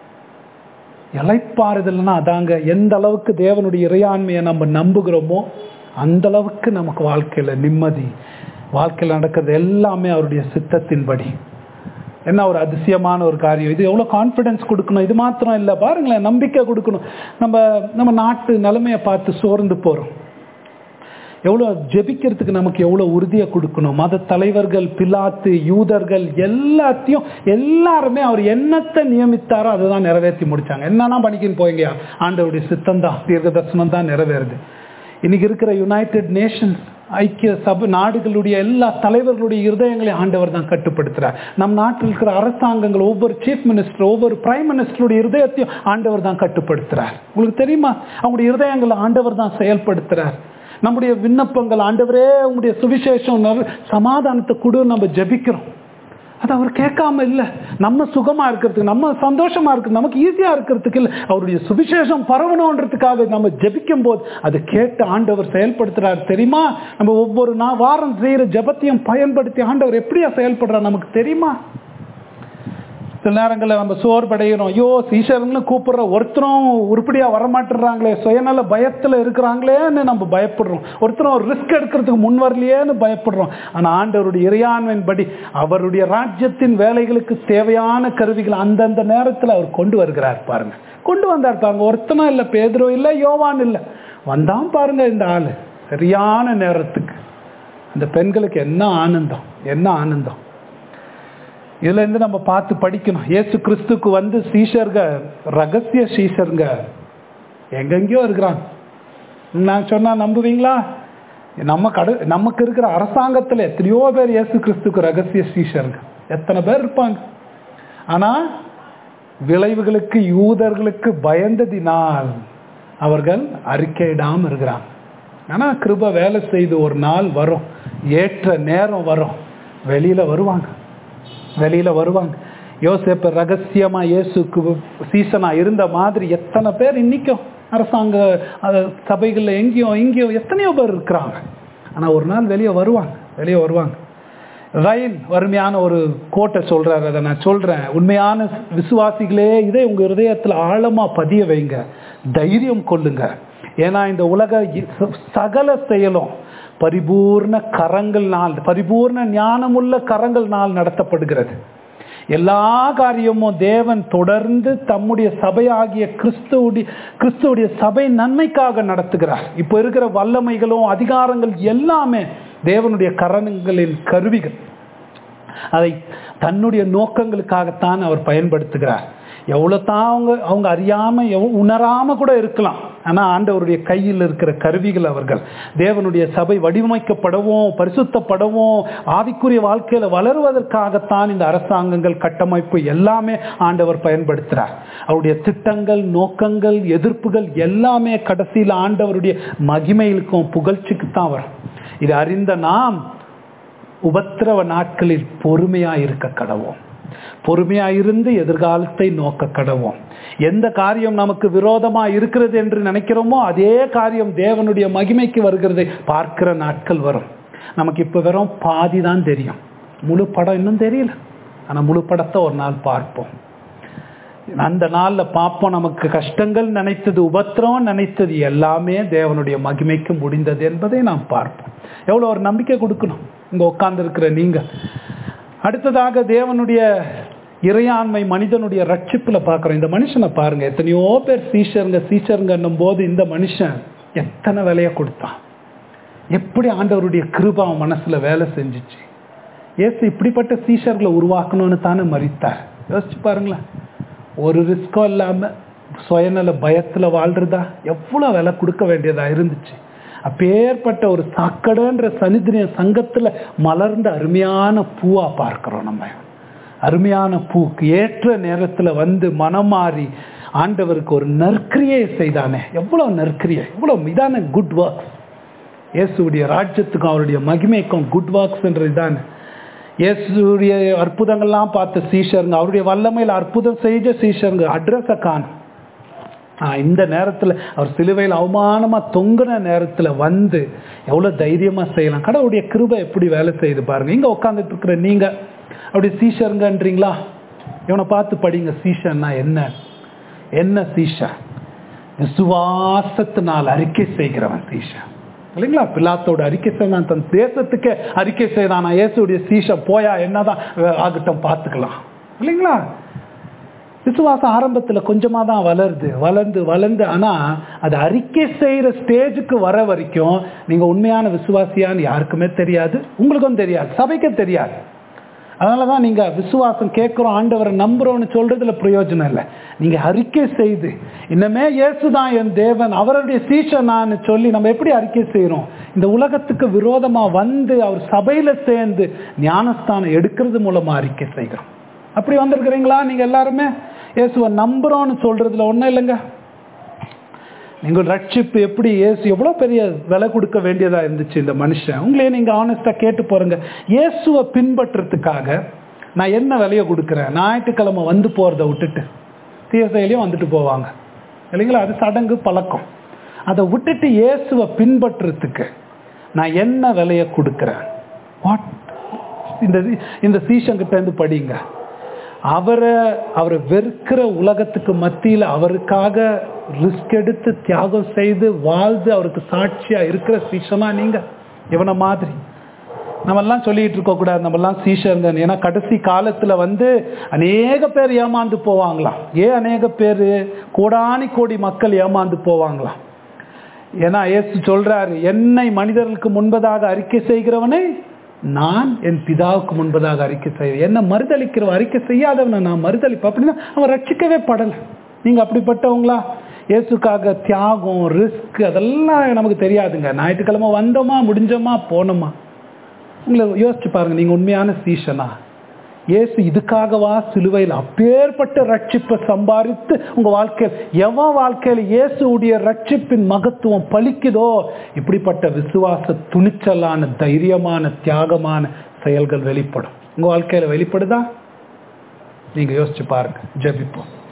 இலைப்பாறுதல்னா அதாங்க எந்த அளவுக்கு தேவனுடைய இறையாண்மையை நம்ம நம்புகிறோமோ அந்த அளவுக்கு நமக்கு வாழ்க்கையில நிம்மதி வாழ்க்கையில் நடக்கிறது எல்லாமே அவருடைய சித்தத்தின்படி என்ன ஒரு அதிசயமான ஒரு காரியம் இது எவ்வளோ கான்ஃபிடன்ஸ் கொடுக்கணும் இது மாத்திரம் இல்லை பாருங்களேன் நம்பிக்கை கொடுக்கணும் நம்ம நம்ம நாட்டு நிலைமையை பார்த்து சோர்ந்து போகிறோம் எவ்வளோ ஜெபிக்கிறதுக்கு நமக்கு எவ்வளோ உறுதியை கொடுக்கணும் மத தலைவர்கள் பிலாத்து யூதர்கள் எல்லாத்தையும் எல்லாருமே அவர் என்னத்தை நியமித்தாரோ அதை தான் நிறைவேற்றி முடிச்சாங்க என்னன்னா பண்ணிக்கின்னு போய்ங்க ஆண்டவருடைய சித்தம் தான் தீர்க்க தரிசனம் தான் நிறைவேறுது இன்னைக்கு இருக்கிற யுனைடெட் நேஷன்ஸ் ஐக்கிய சபை நாடுகளுடைய எல்லா தலைவர்களுடைய இருதயங்களையும் ஆண்டவர் தான் கட்டுப்படுத்துறார் நம் நாட்டில் இருக்கிற அரசாங்கங்கள் ஒவ்வொரு சீஃப் மினிஸ்டர் ஒவ்வொரு பிரைம் மினிஸ்டருடைய இருதயத்தையும் ஆண்டவர் தான் கட்டுப்படுத்துறார் உங்களுக்கு தெரியுமா அவங்களுடைய இருதயங்களை ஆண்டவர் தான் செயல்படுத்துறார் நம்முடைய விண்ணப்பங்கள் ஆண்டவரே உங்களுடைய சுவிசேஷம் சமாதானத்தை கொடு நம்ம ஜபிக்கிறோம் அது அவர் கேட்காம இல்லை நம்ம சுகமா இருக்கிறதுக்கு நம்ம சந்தோஷமா இருக்கு நமக்கு ஈஸியா இருக்கிறதுக்கு இல்லை அவருடைய சுவிசேஷம் பரவணுன்றதுக்காக நம்ம ஜபிக்கும் போது அது கேட்டு ஆண்டவர் செயல்படுத்துறாரு தெரியுமா நம்ம ஒவ்வொரு நாள் வாரம் செய்யற ஜபத்தையும் பயன்படுத்தி ஆண்டவர் எப்படியா செயல்படுறார் நமக்கு தெரியுமா சில நேரங்களில் நம்ம சோர்வடைகிறோம் ஐயோ சீசருங்களும் கூப்பிடுற ஒருத்தரும் உருப்படியா வரமாட்டுறாங்களே சுயநல பயத்துல இருக்கிறாங்களேன்னு நம்ம பயப்படுறோம் ஒருத்தரும் ஒரு ரிஸ்க் எடுக்கிறதுக்கு முன் வரலையேன்னு பயப்படுறோம் ஆனா ஆண்டவருடைய இறையாண்மையின் படி அவருடைய ராஜ்யத்தின் வேலைகளுக்கு தேவையான கருவிகள் அந்தந்த நேரத்தில் அவர் கொண்டு வருகிறார் பாருங்க கொண்டு வந்தார் பாருங்க ஒருத்தனும் இல்லை பேதுரோ இல்லை யோவான் இல்லை வந்தான் பாருங்க இந்த ஆளு சரியான நேரத்துக்கு அந்த பெண்களுக்கு என்ன ஆனந்தம் என்ன ஆனந்தம் இதுல இருந்து நம்ம பார்த்து படிக்கணும் ஏசு கிறிஸ்துக்கு வந்து சீஷர்க ரகசிய சீஷருங்க எங்கெங்கயோ இருக்கிறாங்க நான் சொன்னா நம்புவீங்களா நம்ம கடு நமக்கு இருக்கிற அரசாங்கத்துல எத்தனையோ பேர் இயேசு கிறிஸ்துக்கு ரகசிய சீஷருங்க எத்தனை பேர் இருப்பாங்க ஆனா விளைவுகளுக்கு யூதர்களுக்கு பயந்ததினால் அவர்கள் அறிக்கையிடாம இருக்கிறாங்க ஆனா கிருப வேலை செய்து ஒரு நாள் வரும் ஏற்ற நேரம் வரும் வெளியில வருவாங்க வெளியில வருவாங்க யோசேப்ப ரகசியமா இயேசுக்கு சீசனா இருந்த மாதிரி எத்தனை பேர் இன்னைக்கும் அரசாங்க சபைகள்ல எங்கேயும் இங்கேயும் எத்தனையோ பேர் இருக்கிறாங்க ஆனா ஒரு நாள் வெளியே வருவாங்க வெளியே வருவாங்க ரயில் வறுமையான ஒரு கோட்டை சொல்றாரு அதை நான் சொல்றேன் உண்மையான விசுவாசிகளே இதே உங்க இருதயத்துல ஆழமா பதிய வைங்க தைரியம் கொள்ளுங்க ஏன்னா இந்த உலக சகல செயலும் பரிபூர்ண கரங்கள்னால் பரிபூர்ண ஞானமுள்ள கரங்கள்னால் நடத்தப்படுகிறது எல்லா காரியமும் தேவன் தொடர்ந்து தம்முடைய சபையாகிய கிறிஸ்துவுடைய கிறிஸ்துவுடைய சபை நன்மைக்காக நடத்துகிறார் இப்போ இருக்கிற வல்லமைகளும் அதிகாரங்கள் எல்லாமே தேவனுடைய கரணங்களின் கருவிகள் அதை தன்னுடைய நோக்கங்களுக்காகத்தான் அவர் பயன்படுத்துகிறார் எவ்வளோ தான் அவங்க அவங்க அறியாமல் எவ் உணராமல் கூட இருக்கலாம் ஆனால் ஆண்டவருடைய கையில் இருக்கிற கருவிகள் அவர்கள் தேவனுடைய சபை வடிவமைக்கப்படவும் பரிசுத்தப்படவும் ஆவிக்குரிய வாழ்க்கையில் வளருவதற்காகத்தான் இந்த அரசாங்கங்கள் கட்டமைப்பு எல்லாமே ஆண்டவர் பயன்படுத்துகிறார் அவருடைய திட்டங்கள் நோக்கங்கள் எதிர்ப்புகள் எல்லாமே கடைசியில் ஆண்டவருடைய மகிமைகளுக்கும் புகழ்ச்சிக்கு தான் வரும் இது அறிந்த நாம் உபத்திரவ நாட்களில் பொறுமையாக இருக்க கடவோம் பொறுமையா இருந்து எதிர்காலத்தை நோக்க கடவோம் எந்த காரியம் நமக்கு விரோதமா இருக்கிறது என்று நினைக்கிறோமோ அதே காரியம் தேவனுடைய மகிமைக்கு வருகிறதை பார்க்கிற நாட்கள் வரும் நமக்கு இப்ப வெறும் பாதி தான் தெரியும் முழு படம் இன்னும் தெரியல ஆனா முழு படத்தை ஒரு நாள் பார்ப்போம் அந்த நாள்ல பார்ப்போம் நமக்கு கஷ்டங்கள் நினைத்தது உபத்திரம் நினைத்தது எல்லாமே தேவனுடைய மகிமைக்கு முடிந்தது என்பதை நாம் பார்ப்போம் எவ்வளவு ஒரு நம்பிக்கை கொடுக்கணும் இங்க உட்கார்ந்து இருக்கிற நீங்க அடுத்ததாக தேவனுடைய இறையாண்மை மனிதனுடைய ரட்சிப்புல பார்க்குறோம் இந்த மனுஷனை பாருங்க எத்தனையோ பேர் சீஷருங்க சீஷருங்கன்னும் போது இந்த மனுஷன் எத்தனை விலைய கொடுத்தான் எப்படி ஆண்டவருடைய கிருபா மனசுல வேலை செஞ்சிச்சு ஏசு இப்படிப்பட்ட சீஷர்களை உருவாக்கணும்னு தானே மறித்தார் யோசிச்சு பாருங்களேன் ஒரு ரிஸ்க்கும் இல்லாம சுயநல பயத்துல வாழ்றதா எவ்வளவு விலை கொடுக்க வேண்டியதா இருந்துச்சு அப்பேற்பட்ட ஒரு சாக்கடைன்ற சனிதிரிய சங்கத்துல மலர்ந்த அருமையான பூவா பார்க்கிறோம் நம்ம அருமையான பூக்கு ஏற்ற நேரத்துல வந்து மனம் மாறி ஆண்டவருக்கு ஒரு நற்கிரியை செய்தானே எவ்வளவு நற்கிரியை எவ்வளவு இதான குட் ஒர்க்ஸ் இயேசுடைய ராஜ்யத்துக்கும் அவருடைய மகிமைக்கும் குட் ஒர்க்ஸ் என்ற இதான இயேசுடைய அற்புதங்கள்லாம் பார்த்த சீஷருங்க அவருடைய வல்லமையில் அற்புதம் செய்த சீஷருங்க அட்ரஸை காணும் ஆஹ் இந்த நேரத்துல அவர் சிலுவையில் அவமானமா தொங்குன நேரத்துல வந்து எவ்வளவு தைரியமா செய்யலாம் கடவுளுடைய கிருபை எப்படி வேலை செய்யுது பாருங்க இங்க உட்காந்துட்டு இருக்கிற நீங்க அப்படி சீஷருங்கன்றீங்களா இவனை பார்த்து படிங்க சீஷன்னா என்ன என்ன சீஷன் விசுவாசத்தினால் அறிக்கை செய்கிறவன் சீஷன் இல்லைங்களா பிலாத்தோட அறிக்கை செய்தான் தன் தேசத்துக்கே அறிக்கை செய்தான் நான் இயேசுடைய சீஷன் போயா என்னதான் அஹ், ஆகட்டும் பார்த்துக்கலாம் இல்லைங்களா விசுவாசம் ஆரம்பத்துல கொஞ்சமா தான் வளருது வளர்ந்து வளர்ந்து ஆனா அது அறிக்கை செய்யற ஸ்டேஜுக்கு வர வரைக்கும் நீங்க உண்மையான விசுவாசியான்னு யாருக்குமே தெரியாது உங்களுக்கும் தெரியாது சபைக்கும் தெரியாது அதனாலதான் நீங்க விசுவாசம் கேட்கிறோம் ஆண்டவரை நம்புறோம்னு சொல்றதுல பிரயோஜனம் இல்லை நீங்க அறிக்கை செய்து இன்னமே இயேசுதான் என் தேவன் அவருடைய சீஷன் நான் சொல்லி நம்ம எப்படி அறிக்கை செய்யறோம் இந்த உலகத்துக்கு விரோதமா வந்து அவர் சபையில சேர்ந்து ஞானஸ்தானம் எடுக்கிறது மூலமா அறிக்கை செய்கிறோம் அப்படி வந்திருக்கிறீங்களா நீங்க எல்லாருமே இயேசுவை நம்புறோம்னு சொல்றதுல ஒண்ணும் இல்லைங்க நீங்கள் ரட்சிப்பு எப்படி இயேசு எவ்வளோ பெரிய விலை கொடுக்க வேண்டியதா இருந்துச்சு இந்த மனுஷன் உங்களே நீங்க ஆனஸ்டா கேட்டு போறீங்க இயேசுவை பின்பற்றுறதுக்காக நான் என்ன விலையை கொடுக்குறேன் ஞாயிற்றுக்கிழமை வந்து போறதை விட்டுட்டு தீர்த்தையிலையும் வந்துட்டு போவாங்க இல்லைங்களா அது சடங்கு பழக்கம் அதை விட்டுட்டு இயேசுவை பின்பற்றுறதுக்கு நான் என்ன விலையை கொடுக்குறேன் வாட் இந்த இந்த சீஷங்கிட்ட இருந்து படிங்க அவரை அவரை வெறுக்கிற உலகத்துக்கு மத்தியில் அவருக்காக ரிஸ்க் எடுத்து தியாகம் செய்து வாழ்ந்து அவருக்கு சாட்சியா இருக்கிற சீஷனா நீங்க இவனை மாதிரி நம்ம எல்லாம் சொல்லிட்டு இருக்க கூடாது நம்ம எல்லாம் சீஷருங்க ஏன்னா கடைசி காலத்துல வந்து அநேக பேர் ஏமாந்து போவாங்களாம் ஏன் அநேக பேர் கோடானி கோடி மக்கள் ஏமாந்து போவாங்களாம் ஏன்னா இயேசு சொல்றாரு என்னை மனிதர்களுக்கு முன்பதாக அறிக்கை செய்கிறவனை நான் என் பிதாவுக்கு முன்பதாக அறிக்கை செய்வேன் என்ன மறுதளிக்கிறவன் அறிக்கை செய்யாதவனை நான் மறுதளிப்பேன் அப்படின்னா அவன் ரட்சிக்கவே படலை நீங்க அப்படிப்பட்டவங்களா இயேசுக்காக தியாகம் ரிஸ்க் அதெல்லாம் நமக்கு தெரியாதுங்க ஞாயிற்றுக்கிழமை வந்தோமா முடிஞ்சோமா போனோமா உங்களை யோசிச்சு பாருங்க நீங்க உண்மையான சீஷனா இயேசு இதுக்காகவா சிலுவையில் அப்பேற்பட்ட ரட்சிப்பை சம்பாதித்து உங்க வாழ்க்கையில் எவன் வாழ்க்கையில் இயேசுடைய ரட்சிப்பின் மகத்துவம் பலிக்குதோ இப்படிப்பட்ட விசுவாச துணிச்சலான தைரியமான தியாகமான செயல்கள் வெளிப்படும் உங்க வாழ்க்கையில வெளிப்படுதா நீங்க யோசிச்சு பாருங்க ஜெபிப்போம்